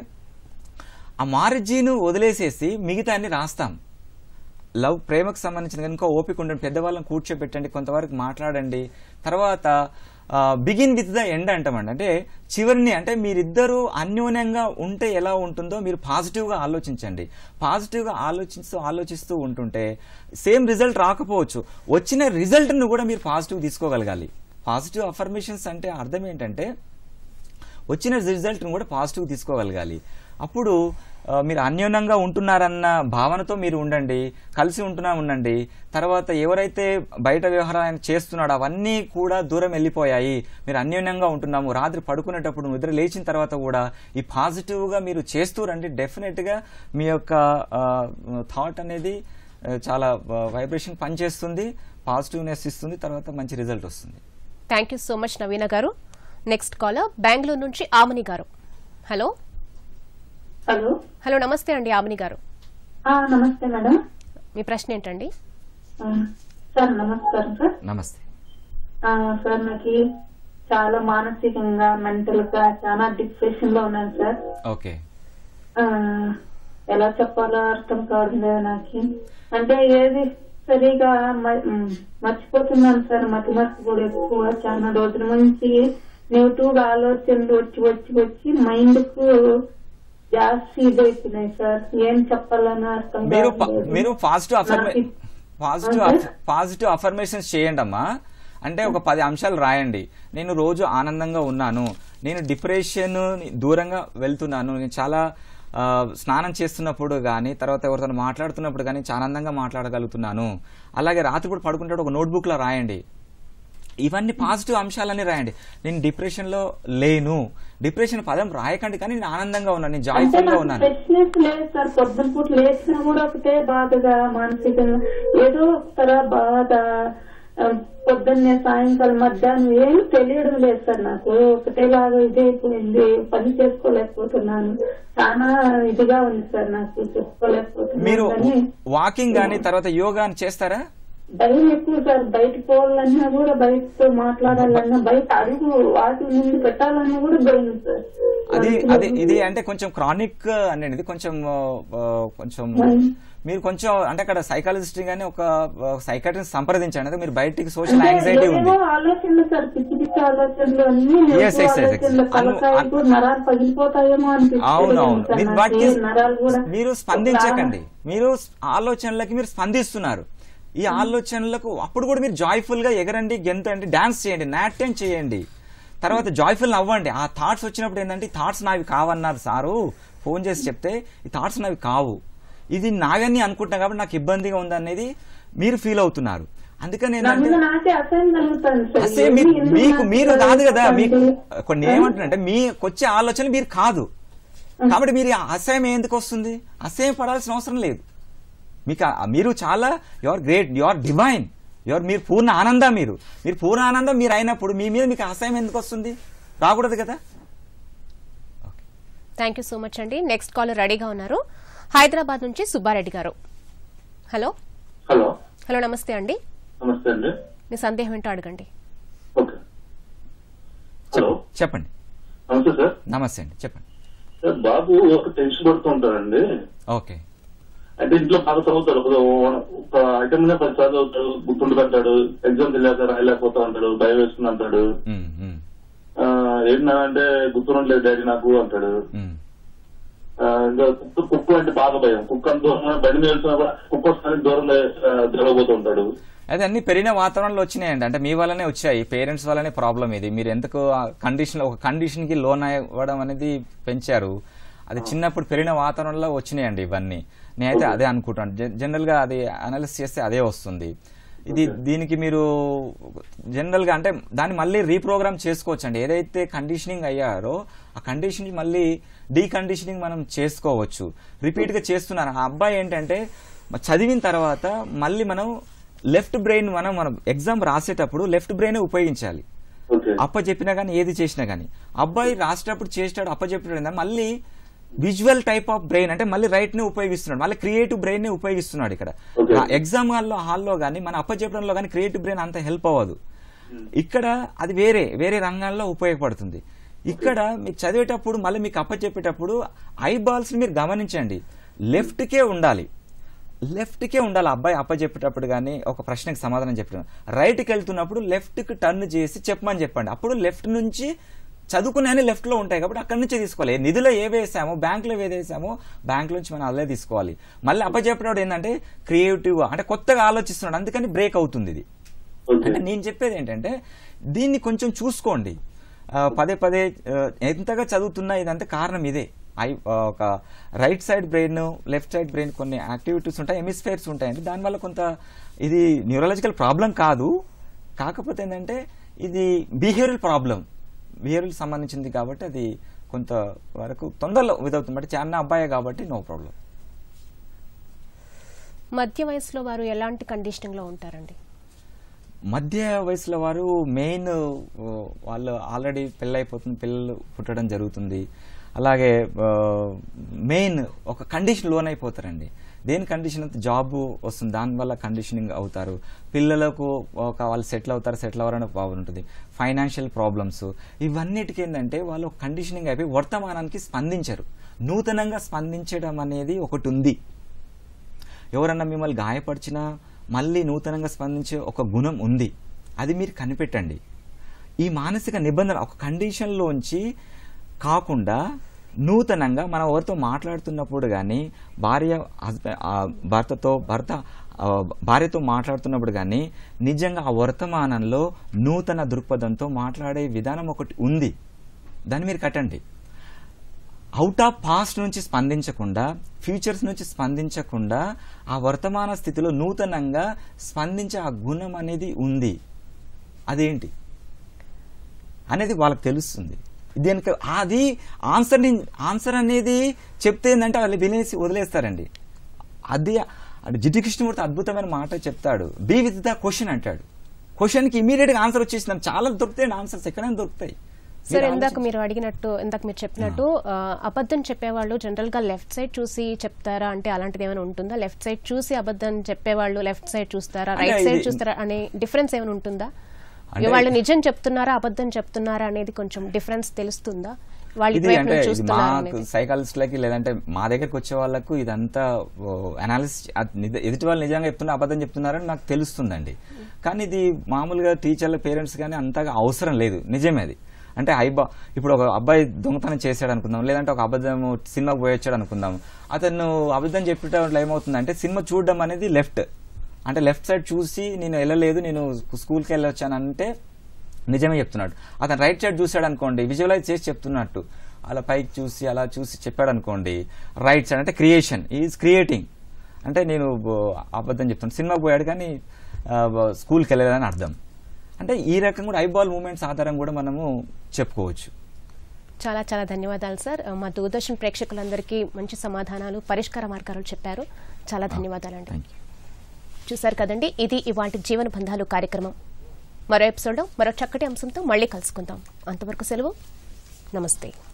ఆ మార్జిన్ వదిలేసేసి మిగతా అన్ని రాస్తాం లవ్ ప్రేమకు సంబంధించిన కనుక ఓపిక ఉండండి పెద్దవాళ్ళని కూర్చోబెట్టండి కొంతవరకు మాట్లాడండి తర్వాత బిగిన్ విత్ ద ఎండ్ అంటామండి అంటే చివరిని అంటే మీరిద్దరూ అన్యోన్యంగా ఉంటే ఎలా ఉంటుందో మీరు పాజిటివ్గా ఆలోచించండి పాజిటివ్గా ఆలోచిస్తూ ఆలోచిస్తూ ఉంటుంటే సేమ్ రిజల్ట్ రాకపోవచ్చు వచ్చిన రిజల్ట్ను కూడా మీరు పాజిటివ్ తీసుకోగలగాలి పాజిటివ్ అఫర్మేషన్స్ అంటే అర్థం ఏంటంటే వచ్చిన రిజల్ట్ను కూడా పాజిటివ్ తీసుకోగలగాలి అప్పుడు ఆ, మీరు అన్యోన్యంగా ఉంటున్నారన్న భావనతో మీరు ఉండండి కలిసి ఉంటున్నా ఉండండి తర్వాత ఎవరైతే బయట వ్యవహారాన్ని చేస్తున్నాడో అవన్నీ కూడా దూరం వెళ్ళిపోయాయి మీరు అన్యోన్యంగా ఉంటున్నాము రాత్రి పడుకునేటప్పుడు నిద్ర లేచిన తర్వాత కూడా ఈ పాజిటివ్గా మీరు చేస్తూ రండి డెఫినెట్గా మీ యొక్క థాట్ అనేది ఆ, చాలా వైబ్రేషన్ పనిచేస్తుంది పాజిటివ్నెస్ ఇస్తుంది తర్వాత మంచి రిజల్ట్ వస్తుంది thank you so much Naveena గారు నెక్స్ట్ కాలర్ బెంగళూరు నుంచి ఆమని గారు హలో హలో హలో నమస్తే అండి ఆమని గారు ఆ, నమస్తే మేడం మీ ప్రశ్న ఏంటండి ఆ, సార్ నమస్కారం సార్ నమస్తే ఆ, సార్ నాకు చాలా మానసికంగా మెంటల్ గా చాలా డిప్రెషన్ లో ఉన్నాను సార్ ఓకే ఆ, ఎలా చెప్పాలో అర్థం కావట్లేదు నాకు అంటే ఏది సరిగా మ- మ్, మర్చిపోతున్నాను సార్ మతి మర్చి కూడా ఎక్కువ చాలా రోజుల నుంచి నెగిటివ్ గా ఆలోచనలు వచ్చి వచ్చి వచ్చి మైండ్ కు జాస్తి ఇదైతున్నాయి సార్ ఏం చెప్పాలని అర్థం మీరు ప- కావట్లేదు. మీరు పాజిటివ్ అఫర్మే నాకు- పాజిటివ్ అంటే? అఫ్- పాజిటివ్ అఫర్మేషన్స్ చేయండి అమ్మా అంటే ఒక పది అంశాలు రాయండి నేను రోజు ఆనందంగా ఉన్నాను నేను డిప్రెషన్ దూరంగా వెళ్తున్నాను నేను చాలా ఆ, స్నానం చేస్తున్నప్పుడు కానీ తర్వాత ఎవరితో మాట్లాడుతున్నప్పుడు కానీ చాలా ఆనందంగా మాట్లాడగలుగుతున్నాను అలాగే రాత్రిపూట పడుకుంటే ఒక నోట్బుక్ లో రాయండి ఇవన్నీ పాజిటివ్ అంశాలన్నీ రాయండి నేను డిప్రెషన్ లో లేను డిప్రెషన్ పదం రాయకండి కానీ నేను ఆనందంగా ఉన్నాను నేను అంటే జాయ్ఫుల్ గా నాకు ఉన్నాను ఫ్రెష్నెస్ లేదు సార్ పొద్దున పూట లేచినా కూడా ఒకటే బాధగా మానసికంగా ఏదో ఒకతర బాధ ఆ, పొద్దున్నే సాయంకాలం మధ్యాహ్నం ఏం తెలియడం లేదు సార్ నాకు ఒకటేలాగా ఇదైపోయింది పని చేసుకోలేకపోతున్నాను చాలా ఇదిగా ఉంది సార్ నాకు మీరు చెప్పుకోలేకపోతున్నాను కానీ వాకింగ్ గానీ తర్వాత యోగా అని చేస్తారా భయం ఎక్కువ సార్ బయట పోవాలన్నా కూడా బయటతో మాట్లాడాలన్నా బయట అడుగు వాటి ముందు పెట్టాలన్నా కూడా భయం సార్ అది అది ఇది అంటే కొంచెం క్రానిక్ అనేది ఇది కొంచెం ఆ, కొంచెం మీరు కొంచెం అంటే అక్కడ సైకాలజిస్ట్ గానీ ఒక సైకాట్రిస్ట్ సంప్రదించండి అంటే మీరు బయటికి సోషల్ అంటే యాంగ్జైటీ ఉంది ఏవేవో ఆలోచనలు సార్ పిచ్చి పిచ్చి ఆలోచనలు అన్ని Yes, yes, yes, yes. ఆలోచనలు అను- తలకాయ కూడా నరాలు పగిలిపోతాయేమో అనిపిస్తుంది అవును అవును సార్ మీరు నాకు. వాటికి నరాలు కూడా మీరు స్పందించకండి మీరు ఆలోచనలకి మీరు స్పందిస్తున్నారు ఈ ఆలోచనలకు అప్పుడు కూడా మీరు జాయ్ఫుల్ గా ఎగరండి గెంతండి డాన్స్ చేయండి నాట్యం చేయండి తర్వాత జాయ్ఫుల్ అవ్వండి ఆ థాట్స్ వచ్చినప్పుడు ఏంటంటే ఈ థాట్స్ నావి కావన్నారు సారు ఫోన్ చేసి చెప్తే ఈ థాట్స్ నావి కావు ఇది నాగని అనుకుంటున్నా కాబట్టి నాకు ఇబ్బందిగా ఉంది అనేది మీరు ఫీల్ అవుతున్నారు అందుకని నా ఏంటంటే మీద నాకే అసహ్యం కలుగుతాను సార్ అసే ఇవన్నీ మీ- ఎందుకు మీకు నాకు మీరు కాదు కదా కలుగుతాయి? మీకు కొన్ని ఏమంటున్నారంటే మీకు వచ్చే ఆలోచన మీరు కాదు కాబట్టి మీరు ఆ అసహ్యం ఎందుకు వస్తుంది అసహ్యం పడాల్సిన అవసరం లేదు మీకు ఆ- మీరు చాలా you are great you are divine you are మీరు పూర్ణ ఆనందం మీరు మీరు పూర్ణ ఆనందం మీరు అయినప్పుడు మీ మీద మీకు అసహ్యం ఎందుకు వస్తుంది రాకూడదు కదా థ్యాంక్ యూ సో మచ్ అండి నెక్స్ట్ కాలర్ రెడీగా ఉన్నారు హైదరాబాద్ నుంచి సుబ్బారెడ్డి గారు హలో హలో హలో నమస్తే అండి నమస్తే అండి మీ సందేహం ఏంటో అడగండి హలో చెప్పండి నమస్తే సార్ నమస్తే అండి చెప్పండి సార్ బాబు ఒక టెన్షన్ పడుతూ ఉంటాడండి ఓకే అంటే ఇంట్లో బాగా చదువుతాడు ఒక ఒక ఐటమ్ మీద పది సార్లు చదువుతాడు గుర్తుండదంటాడు ఎగ్జామ్స్ వెళ్ళాక రాయలేకపోతా అంటాడు భయం వేస్తుంది అంటాడు ఉమ్, ఉమ్, ఆ, ఏంటన్నా అంటే గుర్తుండట్లేదు డాడీ నాకు అంటాడు ఉమ్. ఆ, ఇంకా కుక్క కుక్క అంటే బాగా భయం కుక్క అంత దూరం బండి మీద వెళ్తున్నా కూడా కుక్క వస్తానికి దూరం జరగబోతూ ఉంటాడు అదే అన్ని పెరిగిన వాతావరణంలో వచ్చినాయండి అంటే మీ వల్లనే వచ్చాయి పేరెంట్స్ వల్లనే ప్రాబ్లం ఇది మీరు ఎందుకు కండిషన్ ఒక కండిషన్ కి లోన్ అవ్వడం అనేది పెంచారు అది చిన్నప్పుడు పెరిగిన వాతావరణంలో వచ్చినాయండి ఇవన్నీ నేనైతే అదే అనుకుంటాను జన్- జనరల్ గా అది అనాలిసిస్ చేస్తే అదే వస్తుంది ఇది దీనికి మీరు జనరల్ గా అంటే దాన్ని మళ్ళీ రీప్రోగ్రామ్ చేసుకోవచ్చు అండి ఏదైతే కండిషనింగ్ అయ్యారో ఆ కండిషనింగ్ మళ్ళీ డీకండిషనింగ్ మనం చేసుకోవచ్చు రిపీట్ గా చేస్తున్నారు ఆ అబ్బాయి ఏంటంటే చదివిన తర్వాత మళ్ళీ మనం లెఫ్ట్ బ్రెయిన్ మనం మనం ఎగ్జామ్ రాసేటప్పుడు లెఫ్ట్ బ్రెయిన్ ఉపయోగించాలి అప్ప చెప్పినా కానీ ఏది చేసినా కానీ అబ్బాయి రాసేటప్పుడు చేసేటాడు అప్ప చెప్పినాడు మళ్ళీ విజువల్ టైప్ ఆఫ్ బ్రెయిన్ అంటే మళ్ళీ రైట్ ని ఉపయోగిస్తున్నాడు మళ్ళీ క్రియేటివ్ బ్రెయిన్ ని ఉపయోగిస్తున్నాడు ఇక్కడ ఎగ్జామ్ హాల్లో హాల్లో కానీ మన అప్ప చెప్పడంలో కానీ క్రియేటివ్ బ్రెయిన్ అంత హెల్ప్ అవ్వదు ఇక్కడ అది వేరే వేరే రంగాల్లో ఉపయోగపడుతుంది ఇక్కడ మీకు చదివేటప్పుడు మళ్ళీ మీకు అప్పచెప్పేటప్పుడు ఐ బాల్స్ మీరు గమనించండి లెఫ్ట్ కే ఉండాలి లెఫ్ట్ కే ఉండాలి అబ్బాయి అప్పచెప్పేటప్పుడు కానీ ఒక ప్రశ్నకి సమాధానం చెప్పడం రైట్ కి వెళ్తున్నప్పుడు లెఫ్ట్ కి టర్న్ చేసి చెప్పమని చెప్పండి అప్పుడు లెఫ్ట్ నుంచి చదువుకునే లెఫ్ట్ లో ఉంటాయి కాబట్టి అక్కడి నుంచే తీసుకోవాలి నిధిలో ఏ వేసామో బ్యాంక్ లో ఏది వేసామో బ్యాంక్ నుంచి మనం అదే తీసుకోవాలి మళ్ళీ అప్పచెప్పేటప్పుడు ఏంటంటే క్రియేటివ్ అంటే కొత్తగా ఆలోచిస్తున్నాడు అందుకని బ్రేక్ అవుతుంది ఇది అంటే నేను చెప్పేది ఏంటంటే దీన్ని కొంచెం చూసుకోండి ఆ, పదే పదే ఆ, ఎంతగా చదువుతున్నా ఇదంతా కారణం ఇదే ఐ ఆ, ఒక right side brain left side brain కొన్ని యాక్టివిటీస్ ఉంటాయి ఎమిస్ఫేర్స్ ఉంటాయండి దానివల్ల కొంత ఇది న్యూరలాజికల్ ప్రాబ్లం కాదు కాకపోతే ఏంటంటే ఇది బిహేవియరల్ ప్రాబ్లం బిహేవియరల్ సంబంధించింది కాబట్టి అది కొంత వరకు తొందరలో ఇదవుతుంది బట్ చిన్న అబ్బాయే కాబట్టి నో ప్రాబ్లం మధ్య వయసులో వారు ఎలాంటి కండిషనింగ్ లో ఉంటారండి మధ్య వయసులో వారు మెయిన్ వాళ్ళు ఆల్రెడీ పెళ్ళైపోతుంది పిల్లలు పుట్టడం జరుగుతుంది అలాగే మెయిన్ ఒక కండిషన్ లోన్ అయిపోతారండి దేని కండిషన్ అయితే జాబ్ వస్తుంది దానివల్ల కండిషనింగ్ అవుతారు పిల్లలకు ఒక వాళ్ళు సెటిల్ అవుతారు సెటిల్ అవ్వాలని బాగుంటుంది ఫైనాన్షియల్ ప్రాబ్లమ్స్ ఇవన్నిటికి ఏంటంటే వాళ్ళు కండిషనింగ్ అయిపోయి వర్తమానానికి స్పందించరు నూతనంగా స్పందించడం అనేది ఒకటి ఉంది ఎవరన్నా మిమ్మల్ని గాయపరిచినా మళ్ళీ నూతనంగా స్పందించే ఒక గుణం ఉంది అది మీరు కనిపెట్టండి ఈ మానసిక నిబంధన ఒక కండిషన్లోంచి కాకుండా నూతనంగా మనం ఎవరితో మాట్లాడుతున్నప్పుడు కానీ భార్య హస్బెండ్ భర్తతో భర్త ఆ, భార్యతో మాట్లాడుతున్నప్పుడు కానీ నిజంగా ఆ వర్తమానంలో నూతన దృక్పథంతో మాట్లాడే విధానం ఒకటి ఉంది దాన్ని మీరు కట్టండి అవుట్ ఆఫ్ పాస్ట్ నుంచి స్పందించకుండా ఫ్యూచర్స్ నుంచి స్పందించకుండా ఆ వర్తమాన స్థితిలో నూతనంగా స్పందించే ఆ గుణం అనేది ఉంది అదేంటి అనేది వాళ్ళకి తెలుస్తుంది దీనికి అది ఆన్సర్ ఆన్సర్ అనేది చెప్తే ఏంటంటే వాళ్ళు వినేసి వదిలేస్తారండి అది అది జిడ్డు కృష్ణమూర్తి అద్భుతమైన మాట చెప్తాడు బీ విత్ ద క్వశ్చన్ అంటాడు క్వశ్చన్కి ఇమీడియట్ గా ఆన్సర్ వచ్చేసింది చాలా దొరుకుతాయి ఆన్సర్స్ ఎక్కడైనా దొరుకుతాయి సార్ మీరు ఇందాక మీరు అడిగినట్టు ఇందాక మీరు చెప్పినట్టు ఆ, అబద్ధం చెప్పేవాళ్ళు జనరల్ గా లెఫ్ట్ సైడ్ చూసి చెప్తారా అంటే అలాంటిది ఏమైనా ఉంటుందా లెఫ్ట్ సైడ్ చూసి అబద్ధం చెప్పేవాళ్ళు లెఫ్ట్ సైడ్ చూస్తారా అంటే రైట్ సైడ్ ఇది- చూస్తారా అనే డిఫరెన్స్ ఏమైనా ఉంటుందా అంటే- వాళ్ళు నిజం చెప్తున్నారా అబద్ధం చెప్తున్నారా అనేది కొంచెం డిఫరెన్స్ తెలుస్తుందా వాళ్ళు ఇది ఇటువైపు అంటే నుంచి ఇది చూస్తున్నారా మాకు అనేది సైకాలజిస్ట్లకి లేదంటే మా దగ్గరికి వచ్చే వాళ్ళకు ఇదంతా అనాలిసిస్ ఎదుటి వాళ్ళు నిజంగా చెప్తున్నా అబద్ధం చెప్తున్నారని నాకు తెలుస్తుందండి కానీ ఇది మామూలుగా టీచర్ల పేరెంట్స్ కానీ అంతగా అవసరం లేదు నిజమే అది అంటే హైబా ఇప్పుడు ఒక అబ్బాయి దొంగతనం చేశాడు అనుకుందాం లేదంటే ఒక అబద్ధం సినిమాకి పోయొచ్చాడు అనుకుందాం అతను అబద్ధం చెప్పేటప్పుడు ఏమవుతుందంటే సినిమా చూడడం అనేది లెఫ్ట్ అంటే లెఫ్ట్ సైడ్ చూసి నేను వెళ్ళలేదు నేను స్కూల్కి వెళ్ళొచ్చాను అంటే నిజమే చెప్తున్నాడు అతను రైట్ సైడ్ చూశాడు అనుకోండి విజువలైజ్ చేసి చెప్తున్నట్టు అలా పైకి చూసి అలా చూసి చెప్పాడు అనుకోండి రైట్ సైడ్ అంటే క్రియేషన్ ఈజ్ క్రియేటింగ్ అంటే నేను బ- అబద్ధం చెప్తాను సినిమాకి పోయాడు కానీ ఆ, బ- స్కూల్కి వెళ్ళలేదని అర్థం అంటే ఈ రకం కూడా ఐబాల్ మూమెంట్స్ ఆధారం కూడా మనము చెప్పుకోవచ్చు చాలా చాలా ధన్యవాదాలు సార్ మా దూరదర్శన్ ప్రేక్షకులందరికీ మంచి సమాధానాలు పరిష్కార మార్గాలు చెప్పారు చాలా ధన్యవాదాలండి చూశారు కదండి ఇది ఇవాటి జీవన బంధాలు కార్యక్రమం మరో ఎపిసోడ్లో మరో చక్కటి అంశంతో మళ్ళీ కలుసుకుందాం అంతవరకు సెలవు నమస్తే